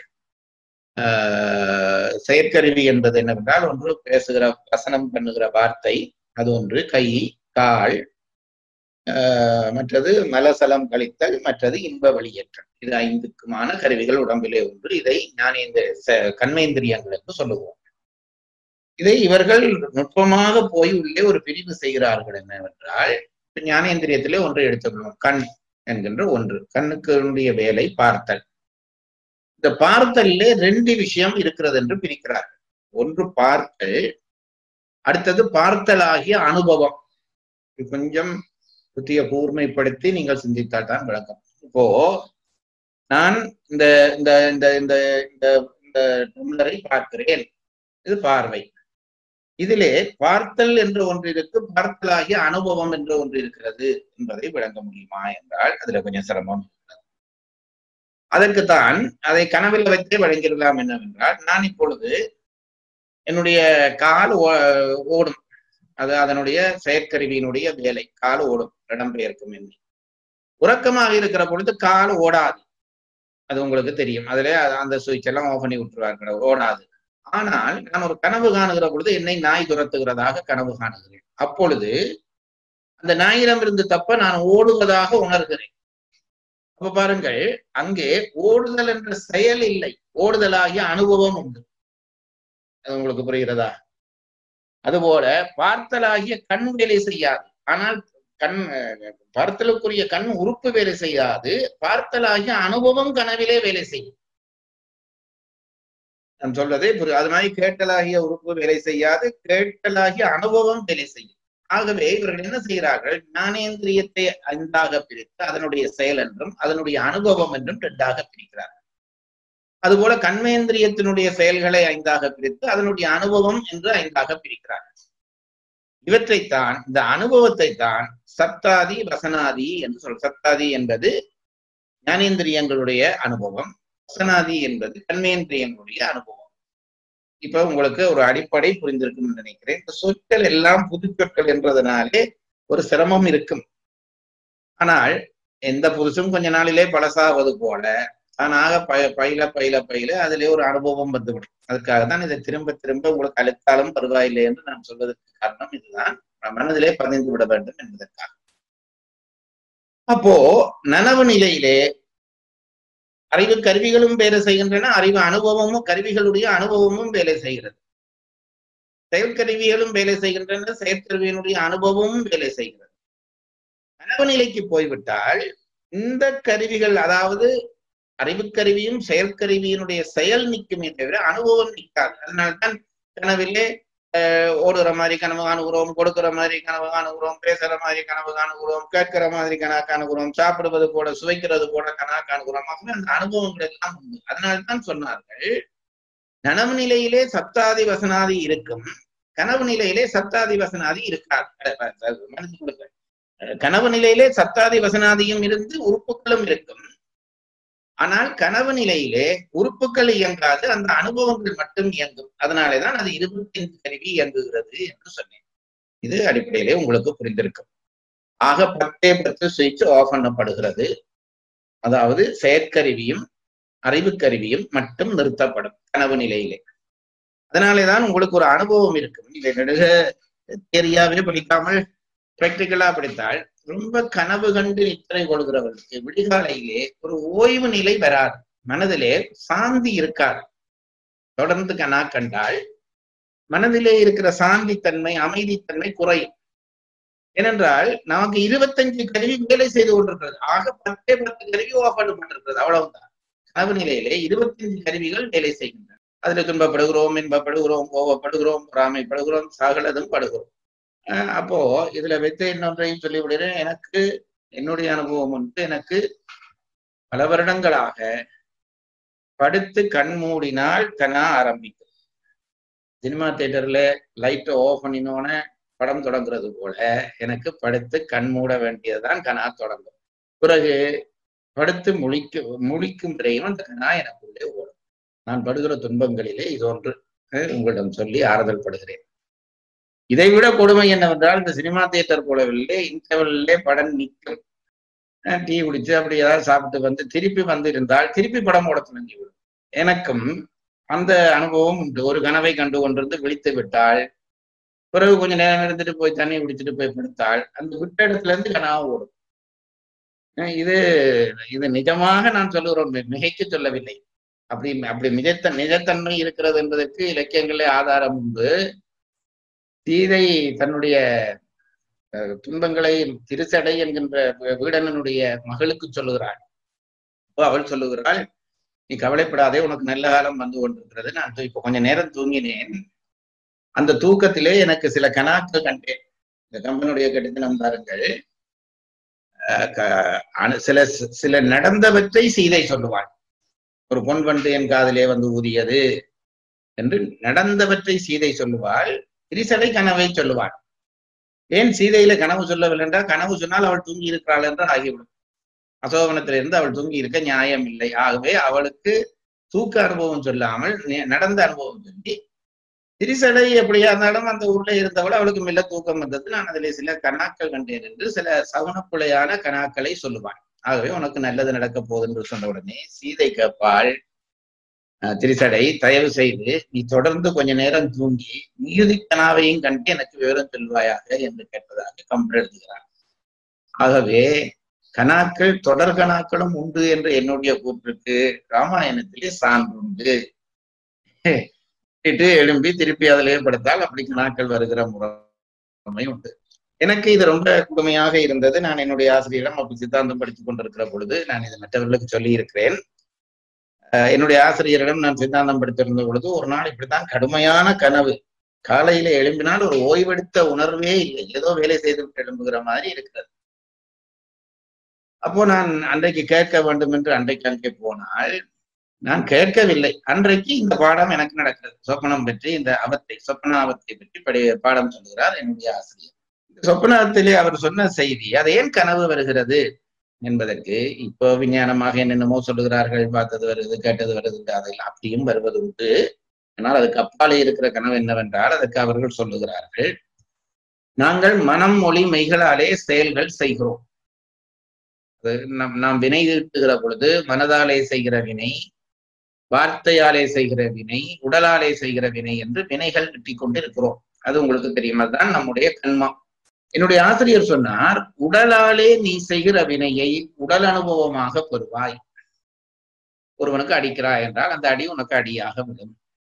ஆஹ் செயற்கருவி என்பது என்னவென்றால் ஒன்று பேசுகிற வசனம் பண்ணுகிற வார்த்தை அது ஒன்று கை கால் ஆஹ் மற்றது மலசலம் கழித்தல் மற்றது இன்ப வெளியேற்றம் இது ஐந்துக்குமான கருவிகள் உடம்பிலே ஒன்று இதை ஞானேந்திர ச- கண்மேந்திரியங்கள் என்று சொல்லுவோம் இதை இவர்கள் நுட்பமாக போய் உள்ளே ஒரு பிரிவு செய்கிறார்கள் என்னவென்றால் இப்ப ஞானேந்திரியத்திலே ஒன்றை எடுத்துக்கொள்வோம் கண் என்கின்ற ஒன்று கண்ணுக்கு வேலை பார்த்தல் இந்த பார்த்தல்ல ரெண்டு விஷயம் இருக்கிறது என்று பிரிக்கிறார்கள் ஒன்று பார்த்தல் அடுத்தது பார்த்தலாகிய அனுபவம் இது கொஞ்சம் புத்திய கூர்மைப்படுத்தி நீங்கள் சிந்தித்தால் தான் விளக்கம் இப்போ நான் இந்த இந்த இந்த இந்த இந்த இந்த டம்ளரை பார்க்கிறேன் இது பார்வை இதிலே பார்த்தல் என்று ஒன்று இருக்கு பார்த்தலாகிய அனுபவம் என்று ஒன்று இருக்கிறது என்பதை விளங்க முடியுமா என்றால் அதுல கொஞ்சம் சிரமம் இருக்கிறது அதற்குத்தான் அதை கனவில் வைத்தே வழங்கிடலாம் என்னவென்றால் நான் இப்பொழுது என்னுடைய கால் ஓ- ஓடும் அது அதனுடைய செயற்கருவியினுடைய வேலை கால் ஓடும் இடம்பெயர்க்கும் எண்ணி உறக்கமாக இருக்கிற பொழுது கால் ஓடாது அது உங்களுக்கு தெரியும் அதுல அ- அந்த சுவிட்ச் எல்லாம் ஆஃப் பண்ணி விட்டுருவார்கள் ஓடாது ஆனால் நான் ஒரு கனவு காணுகிற பொழுது என்னை நாய் துரத்துகிறதாக கனவு காணுகிறேன் அப்பொழுது அந்த நாயிடமிருந்து தப்ப நான் ஓடுவதாக உணர்கிறேன் அப்ப பாருங்கள் அங்கே ஓடுதல் என்ற செயல் இல்லை ஓடுதலாகிய அனுபவம் உண்டு அது உங்களுக்கு புரிகிறதா அதுபோல பார்த்தலாகிய கண் வேலை செய்யாது ஆனால் கண் அஹ், பார்த்தலுக்குரிய கண் உறுப்பு வேலை செய்யாது பார்த்தலாகிய அனுபவம் கனவிலே வேலை செய்யும் நான் சொல்வதே புரி அது மாதிரி கேட்டலாகிய உறுப்பு வேலை செய்யாது கேட்டலாகிய அனுபவம் வேலை செய்யும் ஆகவே இவர்கள் என்ன செய்கிறார்கள் ஞானேந்திரியத்தை ஐந்தாக பிரித்து அதனுடைய செயல் என்றும் அதனுடைய அனுபவம் என்றும் ரெண்டாக பிரிக்கிறார்கள் அதுபோல கண்மேந்திரியத்தினுடைய செயல்களை ஐந்தாக பிரித்து அதனுடைய அனுபவம் என்று ஐந்தாக பிரிக்கிறார்கள் இவற்றைத்தான் இந்த அனுபவத்தை தான் சத்தாதி வசனாதி என்று சொல் சத்தாதி என்பது ஞானேந்திரியங்களுடைய அனுபவம் வசனாதி என்பது கண்மேந்திரியங்களுடைய அனுபவம் இப்ப உங்களுக்கு ஒரு அடிப்படை புரிந்திருக்கும்னு நினைக்கிறேன் இந்த சொற்கள் எல்லாம் புது சொற்கள் என்றதுனாலே ஒரு சிரமம் இருக்கும் ஆனால் எந்த புதுசும் கொஞ்ச நாளிலே பழசாவது போல தானாக பய பயில பயில பயில அதிலே ஒரு அனுபவம் வந்துவிடும் அதுக்காக தான் இதை திரும்ப திரும்ப உங்களுக்கு அழுத்தாலும் பரவாயில்லை என்று நான் சொல்வதற்கு காரணம் இதுதான் மனதிலே பதிந்து விட வேண்டும் என்பதற்காக அப்போ நனவு நிலையிலே அறிவு கருவிகளும் வேலை செய்கின்றன அறிவு அனுபவமும் கருவிகளுடைய அனுபவமும் வேலை செய்கிறது செயற்கருவிகளும் வேலை செய்கின்றன செயற்கருவியினுடைய அனுபவமும் வேலை செய்கிறது கனவு நிலைக்கு போய்விட்டால் இந்த கருவிகள் அதாவது அறிவுக்கருவியும் செயற்கருவியினுடைய செயல் நிற்குமே தவிர அனுபவம் நிற்காது அதனால்தான் கனவிலே ஆஹ், ஓடுற மாதிரி கனவு காணுகிறோம் கொடுக்கிற மாதிரி கனவு காணுகிறோம் பேசுற மாதிரி கனவு காணுகிறோம் கேட்கிற மாதிரி கனா காணுகிறோம் சாப்பிடுவது போல சுவைக்கிறது போல கனா காணுகிறோம் ஆகவே அந்த அனுபவங்கள் எல்லாம் உண்டு அதனால்தான் சொன்னார்கள் நனவு நிலையிலே சப்தாதி வசனாதி இருக்கும் கனவு நிலையிலே சப்தாதி வசனாதி இருக்காது அஹ் அஹ் மன்னித்துக் கொடுங்கள். அஹ் கனவு நிலையிலே சப்தாதி வசனாதியும் இருந்து உறுப்புகளும் இருக்கும் ஆனால் கனவு நிலையிலே உறுப்புகள் இயங்காது அந்த அனுபவங்கள் மட்டும் இயங்கும் அதனாலேதான் அது இருபத்தைந்து கருவி இயங்குகிறது என்று சொன்னேன் இது அடிப்படையிலே உங்களுக்கு புரிந்திருக்கும் ஆக பத்தே பத்து சுவிட்ச் ஆஃப் பண்ணப்படுகிறது அதாவது செயற்கருவியும் அறிவுக்கருவியும் மட்டும் நிறுத்தப்படும் கனவு நிலையிலே அதனாலேதான் உங்களுக்கு ஒரு அனுபவம் இருக்கும் இதை நெடுக தெரியாவே படிக்காமல் பிராக்டிக்கலா படித்தால் ரொம்ப கனவு கண்டு நித்திரை கொள்கிறவர்களுக்கு விடிகாலையிலே ஒரு ஓய்வு நிலை வராது மனதிலே சாந்தி இருக்காது தொடர்ந்து கனா கண்டால் மனதிலே இருக்கிற சாந்தித்தன்மை அமைதித்தன்மை குறையும் ஏனென்றால் நமக்கு இருபத்தஞ்சு கருவி வேலை செய்து கொண்டிருக்கிறது ஆக பத்தே பத்து கருவி ஓப்பன் அவ்வளவுதான் கனவு நிலையிலே இருபத்தஞ்சு கருவிகள் வேலை செய்கின்றன அதுல துன்பப்படுகிறோம் இன்பப்படுகிறோம் கோவப்படுகிறோம் பொறாமைப்படுகிறோம் சகலதும் படுகிறோம் அஹ் அப்போ இதுல வெத்த இன்னொன்றையும் சொல்லி விடுறேன் எனக்கு என்னுடைய அனுபவம் வந்து எனக்கு பல வருடங்களாக படுத்து கண் மூடினால் கனா ஆரம்பிக்கும் சினிமா தியேட்டர்ல லைட்டை ஓஃப் பண்ணினோன்னு படம் தொடங்குறது போல எனக்கு படுத்து கண் மூட வேண்டியதுதான் கனா தொடங்கும் பிறகு படுத்து முழிக்க முழிக்கும் வரையும் அந்த கனா எனக்குள்ளே ஓடும் நான் படுகிற துன்பங்களிலே இது ஒன்று அஹ் உங்களிடம் சொல்லி ஆறுதல் படுகிறேன் இதை விட கொடுமை என்னவென்றால் இந்த சினிமா தியேட்டர் போலவில்லை இன்டர்வல்லே படம் நிற்கும் அஹ் டீ குடிச்சு அப்படி ஏதாவது சாப்பிட்டு வந்து திருப்பி வந்து இருந்தால் திருப்பி படம் ஓட துவங்கி விடும் எனக்கும் அந்த அனுபவம் உண்டு ஒரு கனவை கண்டு கொண்டிருந்து விழித்து விட்டால் பிறகு கொஞ்ச நேரம் இருந்துட்டு போய் தண்ணி குடிச்சிட்டு போய் படுத்தால் அந்த விட்ட இடத்துல இருந்து கனவா ஓடும் அஹ் இது இது நிஜமாக நான் சொல்லுகிறோம் மி- மிகைக்கு சொல்லவில்லை அப்படி அப்படி நிஜத்த நிஜத்தன்மை இருக்கிறது என்பதற்கு இலக்கியங்களே ஆதாரம் உண்டு சீதை தன்னுடைய அஹ், துன்பங்களை திருச்சடை என்கின்ற வீ- வீடனனுடைய மகளுக்கு சொல்லுகிறாள் அப்போ அவள் சொல்லுகிறாள் நீ கவலைப்படாதே உனக்கு நல்ல காலம் வந்து கொண்டிருக்கிறது நான் தூ- இப்ப கொஞ்ச நேரம் தூங்கினேன் அந்த தூக்கத்திலே எனக்கு சில கணாக்கள் கண்டேன் இந்த கம்பனுடைய கடிதம் பாருங்கள் அஹ் க- அனு- சில சில நடந்தவற்றை சீதை சொல்லுவாள் ஒரு பொன் வண்டு என் காதிலே வந்து ஊதியது என்று நடந்தவற்றை சீதை சொல்லுவாள் திரிசடை கனவை சொல்லுவாள் ஏன் சீதையில கனவு சொல்லவில்லை என்றால் கனவு சொன்னால் அவள் தூங்கி இருக்கிறாள் என்று ஆகிவிடும் அசோகனத்திலிருந்து அவள் தூங்கி இருக்க நியாயம் இல்லை ஆகவே அவளுக்கு தூக்க அனுபவம் சொல்லாமல் நி- நடந்த அனுபவம் சொல்லி திரிசடை எப்படியா இருந்தாலும் அந்த ஊர்ல இருந்தவள் அவளுக்கு மெல்ல தூக்கம் வந்தது நான் அதிலே சில கணாக்கள் கண்டேன் என்று சில சகுனப்பிழையான கணாக்களை சொல்லுவாள் ஆகவே உனக்கு நல்லது நடக்க போகுது என்று சொன்ன உடனே சீதை கேட்பாள் அஹ், திரிசடை தயவு செய்து நீ தொடர்ந்து கொஞ்ச நேரம் தூங்கி மீதி கனாவையும் கண்டு எனக்கு விவரம் சொல்வாயாக என்று கேட்டதாக கம்பர் எழுதுகிறார் ஆகவே கணாக்கள் தொடர் கணாக்களும் உண்டு என்று என்னுடைய கூற்றுக்கு ராமாயணத்திலே சான்றுண்டு கேட்டு எழும்பி திருப்பி அதிலே படுத்தால் அப்படி கணாக்கள் வருகிற முறை உண்டு எனக்கு இது ரொம்ப கொடுமையாக இருந்தது நான் என்னுடைய ஆசிரியரிடம் அப்படி சித்தாந்தம் படித்துக் கொண்டிருக்கிற பொழுது நான் இதை மற்றவர்களுக்கு சொல்லி இருக்கிறேன் அஹ் என்னுடைய ஆசிரியரிடம் நான் சித்தாந்தம் படித்திருந்த பொழுது ஒரு நாள் இப்படித்தான் கடுமையான கனவு காலையில எழும்பினால் ஒரு ஓய்வெடுத்த உணர்வே இல்லை ஏதோ வேலை செய்து விட்டு எழும்புகிற மாதிரி இருக்கிறது அப்போ நான் அன்றைக்கு கேட்க வேண்டும் என்று அன்றைக்கு அங்கே போனால் நான் கேட்கவில்லை அன்றைக்கு இந்த பாடம் எனக்கு நடக்கிறது சொப்பனம் பற்றி இந்த அவத்தை சொப்பனாவத்தை பற்றி படி பாடம் சொல்கிறார் என்னுடைய ஆசிரியர் இந்த சொப்பனத்திலே அவர் சொன்ன செய்தி அது ஏன் கனவு வருகிறது என்பதற்கு இப்போ விஞ்ஞானமாக என்னென்னமோ சொல்லுகிறார்கள் பார்த்தது வருது கேட்டது வருது அதில் அப்படியும் வருவது உண்டு ஆனால் அதுக்கு அப்பாலே இருக்கிற கனவு என்னவென்றால் அதற்கு அவர்கள் சொல்லுகிறார்கள் நாங்கள் மனம் மொழி மெய்களாலே செயல்கள் செய்கிறோம் அது நம் நாம் வினை தீட்டுகிற பொழுது மனதாலே செய்கிற வினை வார்த்தையாலே செய்கிற வினை உடலாலே செய்கிற வினை என்று வினைகள் கிட்டிக் கொண்டு இருக்கிறோம் அது உங்களுக்கு தெரியும் அதுதான் நம்முடைய கண்மம் என்னுடைய ஆசிரியர் சொன்னார் உடலாலே நீ செய்கிற வினையை உடல் அனுபவமாக பெறுவாய் ஒருவனுக்கு அடிக்கிறாய் என்றால் அந்த அடி உனக்கு அடியாக விடும்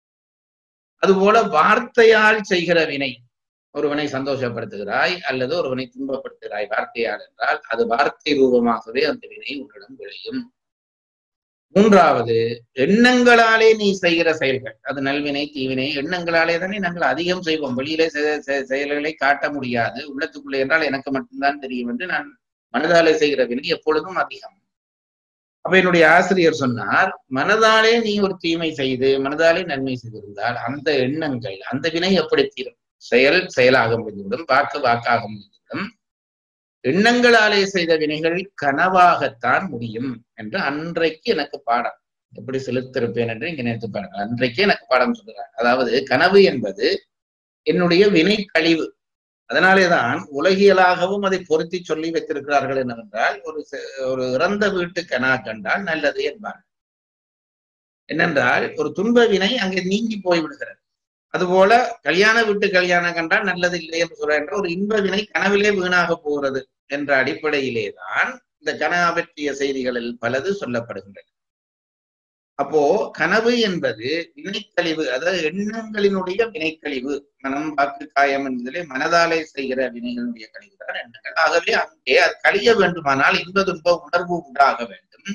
அதுபோல வார்த்தையால் செய்கிற வினை ஒருவனை சந்தோஷப்படுத்துகிறாய் அல்லது ஒருவனை துன்பப்படுத்துகிறாய் வார்த்தையால் என்றால் அது வார்த்தை ரூபமாகவே அந்த வினை உன்னிடம் விளையும் மூன்றாவது எண்ணங்களாலே நீ செய்கிற செயல்கள் அது நல்வினை தீவினை எண்ணங்களாலே தானே நாங்கள் அதிகம் செய்வோம் வெளியிலே செ- செ- செயல்களை காட்ட முடியாது உள்ளத்துக்குள்ளே என்றால் எனக்கு மட்டும்தான் தெரியும் என்று நான் மனதாலே செய்கிற வினை எப்பொழுதும் அதிகம் அப்ப என்னுடைய ஆசிரியர் சொன்னார் மனதாலே நீ ஒரு தீமை செய்து மனதாலே நன்மை செய்திருந்தால் அந்த எண்ணங்கள் அந்த வினை எப்படி தீரும் செயல் செயலாக முடிந்துவிடும் வாக்கு வாக்காக முடிந்துவிடும் எண்ணங்களாலே செய்த வினைகள் கனவாகத்தான் முடியும் என்று அன்றைக்கு எனக்கு பாடம் எப்படி செலுத்திருப்பேன் என்று இங்க நினைத்து பாருங்கள் அன்றைக்கே எனக்கு பாடம் சொல்கிறார் அதாவது கனவு என்பது என்னுடைய வினை கழிவு அதனாலேதான் உலகியலாகவும் அதை பொருத்தி சொல்லி வைத்திருக்கிறார்கள் என்னவென்றால் ஒரு செ- ஒரு இறந்த வீட்டு கனா கண்டால் நல்லது என்பார்கள் என்னென்றால் ஒரு துன்ப வினை அங்கே நீங்கி போய் விடுகிறது அதுபோல கல்யாண வீட்டு கல்யாணம் கண்டால் நல்லது இல்லை என்று சொல்ற ஒரு இன்ப வினை கனவிலே வீணாக போகிறது என்ற அடிப்படையிலே தான் இந்த கனா பற்றிய செய்திகளில் பலது சொல்லப்படுகின்றன அப்போ கனவு என்பது வினைக்கழிவு அதாவது எண்ணங்களினுடைய வினைக்கழிவு மனம் வாக்கு காயம் என்பதிலே மனதாலே செய்கிற வினைகளுடைய கழிவு தான் எண்ணங்கள் ஆகவே அங்கே அது கழிய வேண்டுமானால் இன்ப துன்ப உணர்வு உண்டாக வேண்டும்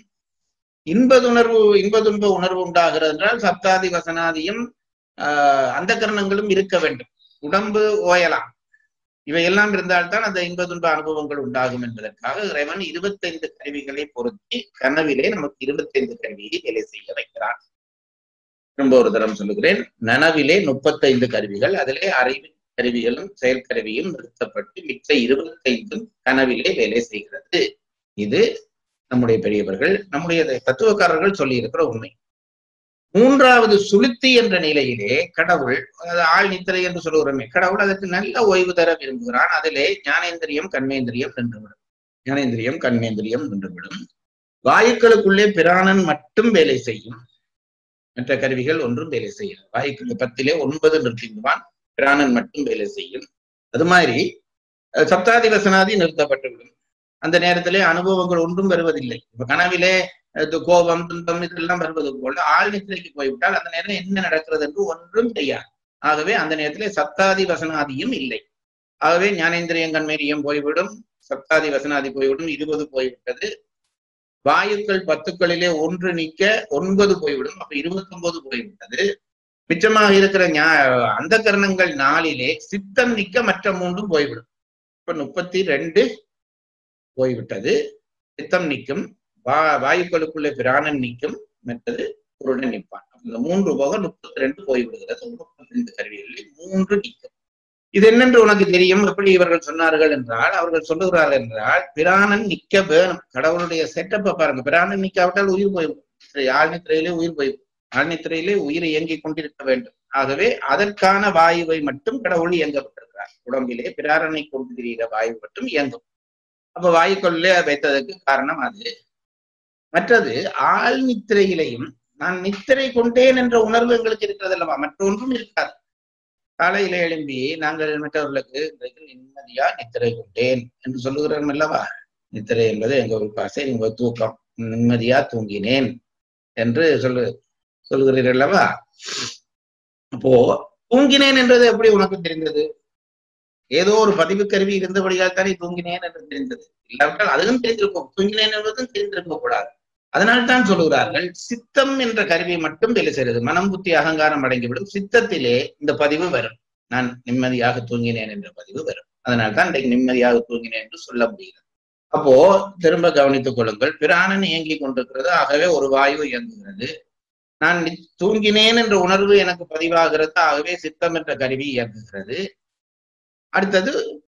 இன்பதுணர்வு இன்பதுன்ப உணர்வு உண்டாகிறது என்றால் சப்தாதி வசனாதியும் ஆஹ் அந்த கரணங்களும் இருக்க வேண்டும் உடம்பு ஓயலாம் இவையெல்லாம் இருந்தால்தான் அந்த இன்ப துன்ப அனுபவங்கள் உண்டாகும் என்பதற்காக இறைவன் இருபத்தைந்து கருவிகளை பொருத்தி கனவிலே நமக்கு இருபத்தைந்து கருவியை வேலை செய்ய வைக்கிறான் திரும்ப ஒரு தரம் சொல்லுகிறேன் நனவிலே முப்பத்தைந்து கருவிகள் அதிலே அறிவு கருவிகளும் செயற்கருவியும் நிறுத்தப்பட்டு மிச்ச இருபத்தைந்தும் கனவிலே வேலை செய்கிறது இது நம்முடைய பெரியவர்கள் நம்முடைய தத்துவக்காரர்கள் சொல்லி இருக்கிற உண்மை மூன்றாவது சுளுத்தி என்ற நிலையிலே கடவுள் அதாவது ஆள் நித்திரை என்று சொல்லுகிறோமே கடவுள் அதற்கு நல்ல ஓய்வு தர விரும்புகிறான் அதிலே ஞானேந்திரியம் கண்மேந்திரியம் நின்றுவிடும் ஞானேந்திரியம் கண்மேந்திரியம் நின்றுவிடும் வாயுக்களுக்குள்ளே பிராணன் மட்டும் வேலை செய்யும் மற்ற கருவிகள் ஒன்றும் வேலை செய்யும் வாயுக்கள் பத்திலே ஒன்பது நிறுத்திடுவான் பிராணன் மட்டும் வேலை செய்யும் அது மாதிரி அஹ், சப்தாதி வசனாதி நிறுத்தப்பட்டுவிடும் அந்த நேரத்திலே அனுபவங்கள் ஒன்றும் வருவதில்லை இப்ப கனவிலே இது கோபம் துன்பம் இதெல்லாம் வருவது போல ஆள் நித்திரைக்கு போய்விட்டால் அந்த நேரம் என்ன நடக்கிறது என்று ஒன்றும் தெரியாது ஆகவே அந்த நேரத்திலே சப்தாதி வசனாதியும் இல்லை ஆகவே ஞானேந்திரியம் கண்மேரியம் போய்விடும் சப்தாதி வசனாதி போய்விடும் இருபது போய்விட்டது வாயுக்கள் பத்துக்களிலே ஒன்று நிக்க ஒன்பது போய்விடும் அப்ப இருபத்தி ஒன்பது போய்விட்டது மிச்சமாக இருக்கிற ஞா அந்த கரணங்கள் நாளிலே சித்தம் நிக்க மற்ற மூன்றும் போய்விடும் இப்ப முப்பத்தி ரெண்டு போய்விட்டது சித்தம் நிற்கும் வா வாயுக்களுக்குள்ளே பிராணன் நிற்கும் மற்றது குருடன் நிற்பான் இந்த மூன்று போக முப்பத்தி ரெண்டு போய்விடுகிறது முப்பத்தி ரெண்டு கருவிகளில் மூன்று நிற்கும் இது என்னென்று உனக்கு தெரியும் எப்படி இவர்கள் சொன்னார்கள் என்றால் அவர்கள் சொல்லுகிறார்கள் என்றால் பிராணன் நிக்க வேணும் கடவுளுடைய செட்டப்பை பாருங்க பிராணன் நிக்காவிட்டால் உயிர் போய்விடும் ஆழ்நித்திரையிலே உயிர் போய்விடும் ஆழ்நித்திரையிலே உயிர் இயங்கிக் கொண்டிருக்க வேண்டும் ஆகவே அதற்கான வாயுவை மட்டும் கடவுள் இயங்கப்பட்டிருக்கிறார் உடம்பிலே பிராணனை கொண்டு திரிகிற வாயு மட்டும் இயங்கும் அப்ப வாயுக்குள்ளே வைத்ததற்கு காரணம் அது மற்றது ஆள் நித்திரையிலையும் நான் நித்திரை கொண்டேன் என்ற உணர்வு எங்களுக்கு இருக்கிறது அல்லவா மற்றொன்றும் இருக்காது காலையில எழும்பி நாங்கள் மற்றவர்களுக்கு இன்றைக்கு நிம்மதியா நித்திரை கொண்டேன் என்று சொல்லுகிறோம் அல்லவா நித்திரை என்பது எங்க ஒரு பாசை உங்க தூக்கம் நிம்மதியா தூங்கினேன் என்று சொல்லு சொல்லுகிறீர்கள் அல்லவா அப்போ தூங்கினேன் என்றது எப்படி உனக்கு தெரிந்தது ஏதோ ஒரு பதிவு கருவி இருந்தபடியால் தானே தூங்கினேன் என்று தெரிந்தது இல்லாவிட்டால் அதுவும் தெரிந்திருக்கும் தூங்கினேன் என்பதும் தெரிந்திருக்க கூடாது அதனால் தான் சொல்லுகிறார்கள் சித்தம் என்ற கருவி மட்டும் வேலை செய்கிறது மனம் புத்தி அகங்காரம் அடங்கிவிடும் சித்தத்திலே இந்த பதிவு வரும் நான் நிம்மதியாக தூங்கினேன் என்ற பதிவு வரும் அதனால் தான் இன்றைக்கு நிம்மதியாக தூங்கினேன் என்று சொல்ல முடிகிறது அப்போ திரும்ப கவனித்துக் கொள்ளுங்கள் பிராணன் இயங்கிக் கொண்டிருக்கிறது ஆகவே ஒரு வாயு இயங்குகிறது நான் நி- தூங்கினேன் என்ற உணர்வு எனக்கு பதிவாகிறது ஆகவே சித்தம் என்ற கருவி இயங்குகிறது அடுத்தது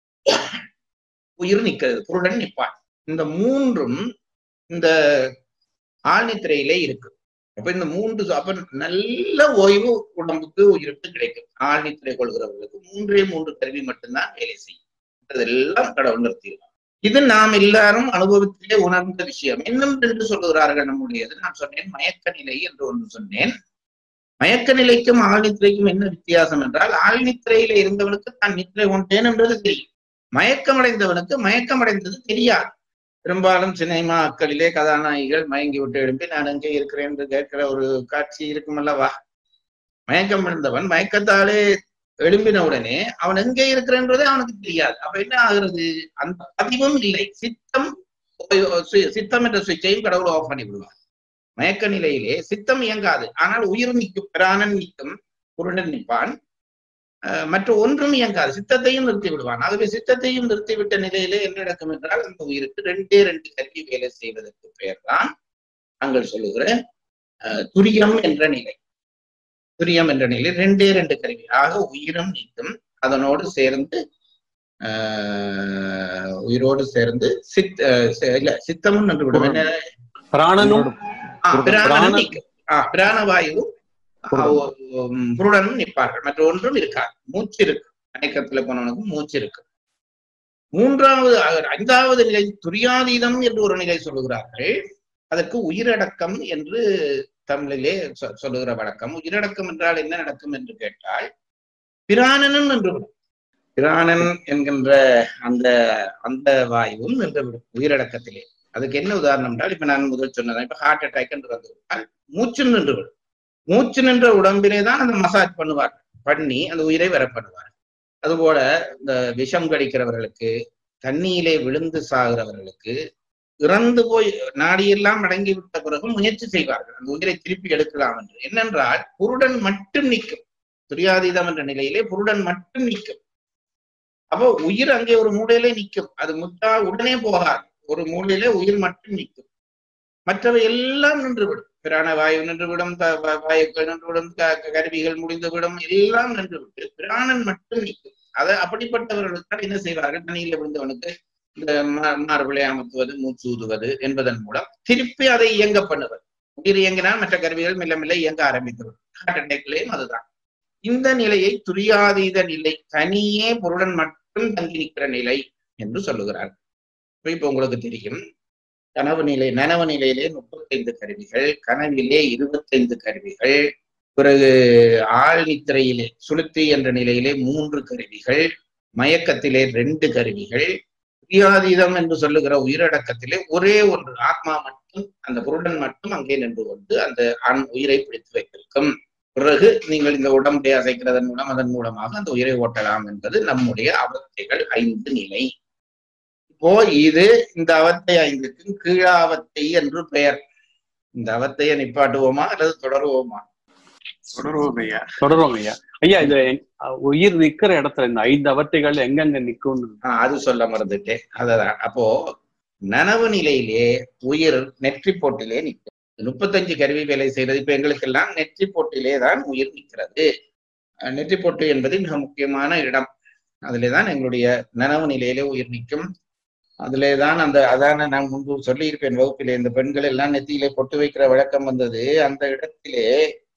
உயிர் நிற்கிறது குருடன் நிற்பான் இந்த மூன்றும் இந்த ஆழ்நித்திரையிலே இருக்கு அப்ப இந்த மூன்று அப்ப நல்ல ஓய்வு உடம்புக்கு உயிருக்கு கிடைக்கும் ஆழ்நித்திரை கொள்கிறவர்களுக்கு மூன்றே மூன்று கருவி மட்டும்தான் வேலை செய்யும் இதெல்லாம் கடவுள் நிறுத்திடுவார் இது நாம் எல்லாரும் அனுபவத்திலே உணர்ந்த விஷயம் இன்னும் ரெண்டு சொல்லுகிறார்கள் நம்முடையது நான் சொன்னேன் மயக்க நிலை என்று ஒன்று சொன்னேன் மயக்க நிலைக்கும் ஆழ்நித்திரைக்கும் என்ன வித்தியாசம் என்றால் ஆழ்நித்திரையில இருந்தவனுக்கு தான் நித்திரை கொண்டேன் என்றது தெரியும் மயக்கமடைந்தவனுக்கு மயக்கமடைந்தது தெரியாது பெரும்பாலும் சினிமாக்களிலே கதாநாயகிகள் மயங்கி விட்டு எழுப்பி நான் எங்கே இருக்கிறேன் என்று கேட்கிற ஒரு காட்சி இருக்கும் அல்லவா மயக்கம் அடைந்தவன் மயக்கத்தாலே எழும்பின உடனே அவன் எங்கே இருக்கிறன்றதே அவனுக்கு தெரியாது அப்ப என்ன ஆகுறது அந்த பதிவும் இல்லை சித்தம் சு- சித்தம் என்ற சுவிட்சையும் கடவுள் ஆஃப் பண்ணி விடுவார் மயக்க நிலையிலே சித்தம் இயங்காது ஆனால் உயிர் நிற்கும் பிராணன் நிற்கும் குருடன் நிற்பான் அஹ் மற்ற ஒன்றும் இயங்காது சித்தத்தையும் நிறுத்தி விடுவான் ஆகவே சித்தத்தையும் நிறுத்திவிட்ட நிலையிலே என்ன நடக்கும் என்றால் அந்த உயிருக்கு ரெண்டே ரெண்டு கல்வி வேலை செய்வதற்கு பெயர் தான் நாங்கள் சொல்லுகிற அஹ், துரியம் என்ற நிலை துரியம் என்ற நிலை ரெண்டே ரெண்டு கருவி ஆக உயிரும் நிற்கும் அதனோடு சேர்ந்து ஆஹ் உயிரோடு சேர்ந்து சித் அஹ் சே- இல்ல சித்தமும் நின்று விடும் என்ன பிராணனும் ஆ, பிராணனும் பிராணன். நிற்கும் ஆ, பிராணவாயுவும் உம், புருடனும் நிற்பார்கள் மற்ற ஒன்றும் இருக்காது மூச்சு இருக்கு மயக்கத்துல போனவனுக்கு மூச்சு இருக்கு மூன்றாவது அஹ், ஐந்தாவது நிலை துரியாதீதம் என்று ஒரு நிலை சொல்லுகிறார்கள் அதற்கு உயிரடக்கம் என்று தமிழிலே சொ- சொல்லுகிற வழக்கம் உயிரடக்கம் என்றால் என்ன நடக்கும் என்று கேட்டால் பிராணனும் நின்றுவிடும் பிராணன் என்கின்ற அந்த அந்த வாயுவும் நின்றுவிடும் உயிரடக்கத்திலே அதுக்கு என்ன உதாரணம் என்றால் இப்ப நான் முதல் சொன்னதான் இப்ப ஹார்ட் அட்டாக் என்று வந்துவிட்டால் மூச்சு நின்று விடும் மூச்சு நின்ற உடம்பிலே தான் அந்த மசாஜ் பண்ணுவார் பண்ணி அந்த உயிரை வர பண்ணுவார் அதுபோல இந்த விஷம் கடிக்கிறவர்களுக்கு தண்ணியிலே விழுந்து சாகிறவர்களுக்கு இறந்து போய் நாடியெல்லாம் அடங்கி விட்ட பிறகு முயற்சி செய்வார்கள் அந்த உயிரை திருப்பி எடுக்கலாம் என்று என்னென்றால் புருடன் மட்டும் நிற்கும் துரியாதீதம் என்ற நிலையிலே புருடன் மட்டும் நிற்கும் அப்போ உயிர் அங்கே ஒரு மூலையிலே நிற்கும் அது முட்டா உடனே போகாது ஒரு மூலையிலே உயிர் மட்டும் நிற்கும் மற்றவை எல்லாம் நின்றுவிடும் பிராண வாயு நின்றுவிடும் த- வ- வாயுக்கள் நின்றுவிடும் க- க- கருவிகள் முடிந்துவிடும் எல்லாம் நின்றுவிட்டு பிராணன் மட்டும் நிற்கும் அதை அப்படிப்பட்டவர்களுக்கு தான் என்ன செய்வார்கள் தண்ணியில விழுந்தவனுக்கு இந்த மா- மார்பிளை அமுத்துவது மூச்சு ஊதுவது என்பதன் மூலம் திருப்பி அதை இயங்க பண்ணுவது உயிர் இயங்கினால் மற்ற கருவிகள் மெல்ல மெல்ல இயங்க ஆரம்பித்துவிடும் ஹார்ட் அட்டாக்லயும் அதுதான் இந்த நிலையை துரியாதீத நிலை தனியே பொருடன் மட்டும் தங்கி நிற்கிற நிலை என்று சொல்லுகிறார் இப்ப இப்ப உங்களுக்கு தெரியும் கனவு நிலை நனவு நிலையிலே முப்பத்தைந்து கருவிகள் கனவிலே இருபத்தைந்து கருவிகள் பிறகு ஆழ் நித்திரையிலே சுளுத்தி என்ற நிலையிலே மூன்று கருவிகள் மயக்கத்திலே ரெண்டு கருவிகள் துரியாதீதம் என்று சொல்லுகிற உயிரடக்கத்திலே ஒரே ஒன்று ஆத்மா மட்டும் அந்த பொருடன் மட்டும் அங்கே நின்று கொண்டு அந்த ஆண் உயிரை பிடித்து வைத்திருக்கும் பிறகு நீங்கள் இந்த உடம்பை அசைக்கிறதன் மூலம் அதன் மூலமாக அந்த உயிரை ஓட்டலாம் என்பது நம்முடைய அவத்தைகள் ஐந்து நிலை இப்போ இது இந்த அவத்தை ஐந்துக்கும் கீழாவத்தை என்று பெயர் இந்த அவத்தையை நிப்பாட்டுவோமா அல்லது தொடருவோமா தொடருவோம் ஐயா தொடருவோம் ஐயா ஐயா இது அஹ், உயிர் நிக்கிற இடத்துல இந்த ஐந்து அவத்தைகள் எங்கெங்க நிக்கும் ஆஹ் அது சொல்ல மறந்துட்டேன் அததான் அப்போ நனவு நிலையிலே உயிர் நெற்றி போட்டிலே நிற்கும் முப்பத்தஞ்சு கருவி வேலை செய்யறது இப்ப எங்களுக்கெல்லாம் நெற்றி போட்டிலே தான் உயிர் நிற்கிறது அஹ் நெற்றி போட்டு என்பது மிக முக்கியமான இடம் அதிலே தான் எங்களுடைய நனவு நிலையிலே உயிர் நிற்கும் அதிலே தான் அந்த அதான நான் முன்பு சொல்லியிருப்பேன் வகுப்பிலே இந்த பெண்கள் எல்லாம் நெத்தியிலே பொட்டு வைக்கிற வழக்கம் வந்தது அந்த இடத்திலே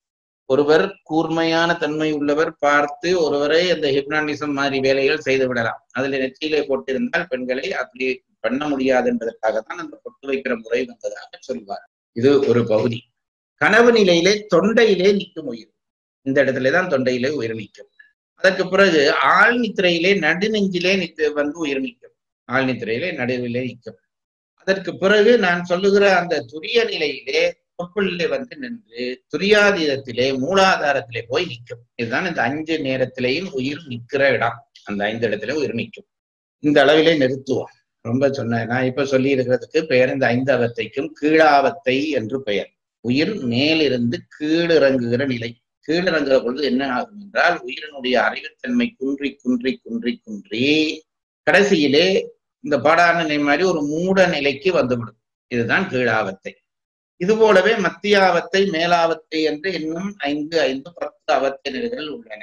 ஒருவர் கூர்மையான தன்மை உள்ளவர் பார்த்து ஒருவரை அந்த ஹிப்னானிசம் மாதிரி வேலைகள் செய்து விடலாம் அதுல நெற்றியிலே போட்டிருந்தால் பெண்களை அப்படி பண்ண முடியாது என்பதற்காகத்தான் அந்த பொட்டு வைக்கிற முறை வந்ததாக சொல்வார் இது ஒரு பகுதி கனவு நிலையிலே தொண்டையிலே நிற்கும் உயிர் இந்த இடத்துல தான் தொண்டையிலே உயிர் நிற்கும் அதற்கு பிறகு ஆழ் நித்திரையிலே நடுநெஞ்சிலே நித்து வந்து உயிர் நிற்கும் ஆழ் நித்திரையிலே நடுவிலே நிற்கும் அதற்கு பிறகு நான் சொல்லுகிற அந்த துரிய நிலையிலே தொப்புளிலே வந்து நின்று துரியாதீதத்திலே மூலாதாரத்திலே போய் நிற்கும் இதுதான் இந்த அஞ்சு நேரத்திலேயும் உயிர் நிற்கிற இடம் அந்த ஐந்து இடத்திலே உயிர் நிற்கும் இந்த அளவிலே நிறுத்துவோம் ரொம்ப சொன்னேன் நான் இப்ப சொல்லி இருக்கிறதுக்கு பெயர் இந்த ஐந்தாவத்தைக்கும் கீழாவத்தை என்று பெயர் உயிர் மேலிருந்து கீழிறங்குகிற நிலை கீழிறங்குற பொழுது என்ன ஆகும் என்றால் உயிரினுடைய அறிவுத்தன்மை குன்றி குன்றி குன்றி குன்றி கடைசியிலே இந்த பாடான நிலை மாதிரி ஒரு மூட நிலைக்கு வந்துவிடும் இதுதான் கீழாவத்தை இது போலவே மத்தியாவத்தை மேலாவத்தை என்று இன்னும் ஐந்து ஐந்து பத்து அவத்தை நிலைகள் உள்ளன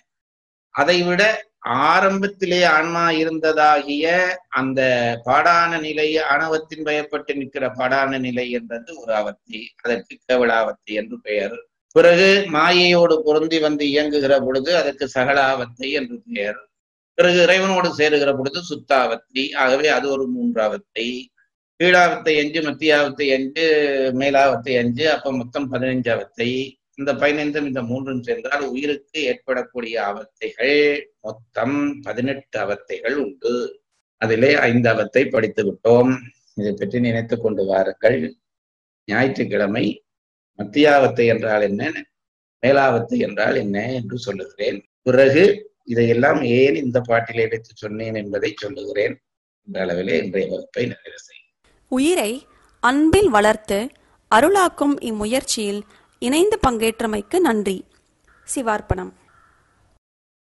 அதைவிட ஆரம்பத்திலே ஆன்மா இருந்ததாகிய அந்த பாடான நிலை ஆணவத்தின் பயப்பட்டு நிற்கிற பாடான நிலை என்றது ஒரு அவத்தி அதற்கு கேவலாவத்தை என்று பெயர் பிறகு மாயையோடு பொருந்தி வந்து இயங்குகிற பொழுது அதற்கு சகலாவத்தை என்று பெயர் பிறகு இறைவனோடு சேருகிற பொழுது சுத்தாவத்தை ஆகவே அது ஒரு மூன்றாவத்தை கீழாவத்தை அஞ்சு மத்தியாவத்தை அஞ்சு மேலாவத்தை அஞ்சு அப்ப மொத்தம் பதினைஞ்சாவத்தை இந்த பதினைந்தும் இந்த மூன்றும் சேர்ந்தால் உயிருக்கு ஏற்படக்கூடிய அவத்தைகள் மொத்தம் பதினெட்டு அவத்தைகள் உண்டு அதிலே ஐந்து அவத்தை படித்து விட்டோம் இதை பற்றி நினைத்து கொண்டு வாருங்கள் ஞாயிற்றுக்கிழமை மத்தியாவத்தை என்றால் என்ன மேலாவத்தை என்றால் என்ன என்று சொல்லுகிறேன் பிறகு இதையெல்லாம் ஏன் இந்த பாட்டிலே வைத்து சொன்னேன் என்பதை சொல்லுகிறேன் இந்த அளவிலே இன்றைய வகுப்பை நிறைவு செய்யும் உயிரை அன்பில் வளர்த்து அருளாக்கும் இம்முயற்சியில் இணைந்து பங்கேற்றமைக்கு நன்றி சிவார்ப்பணம்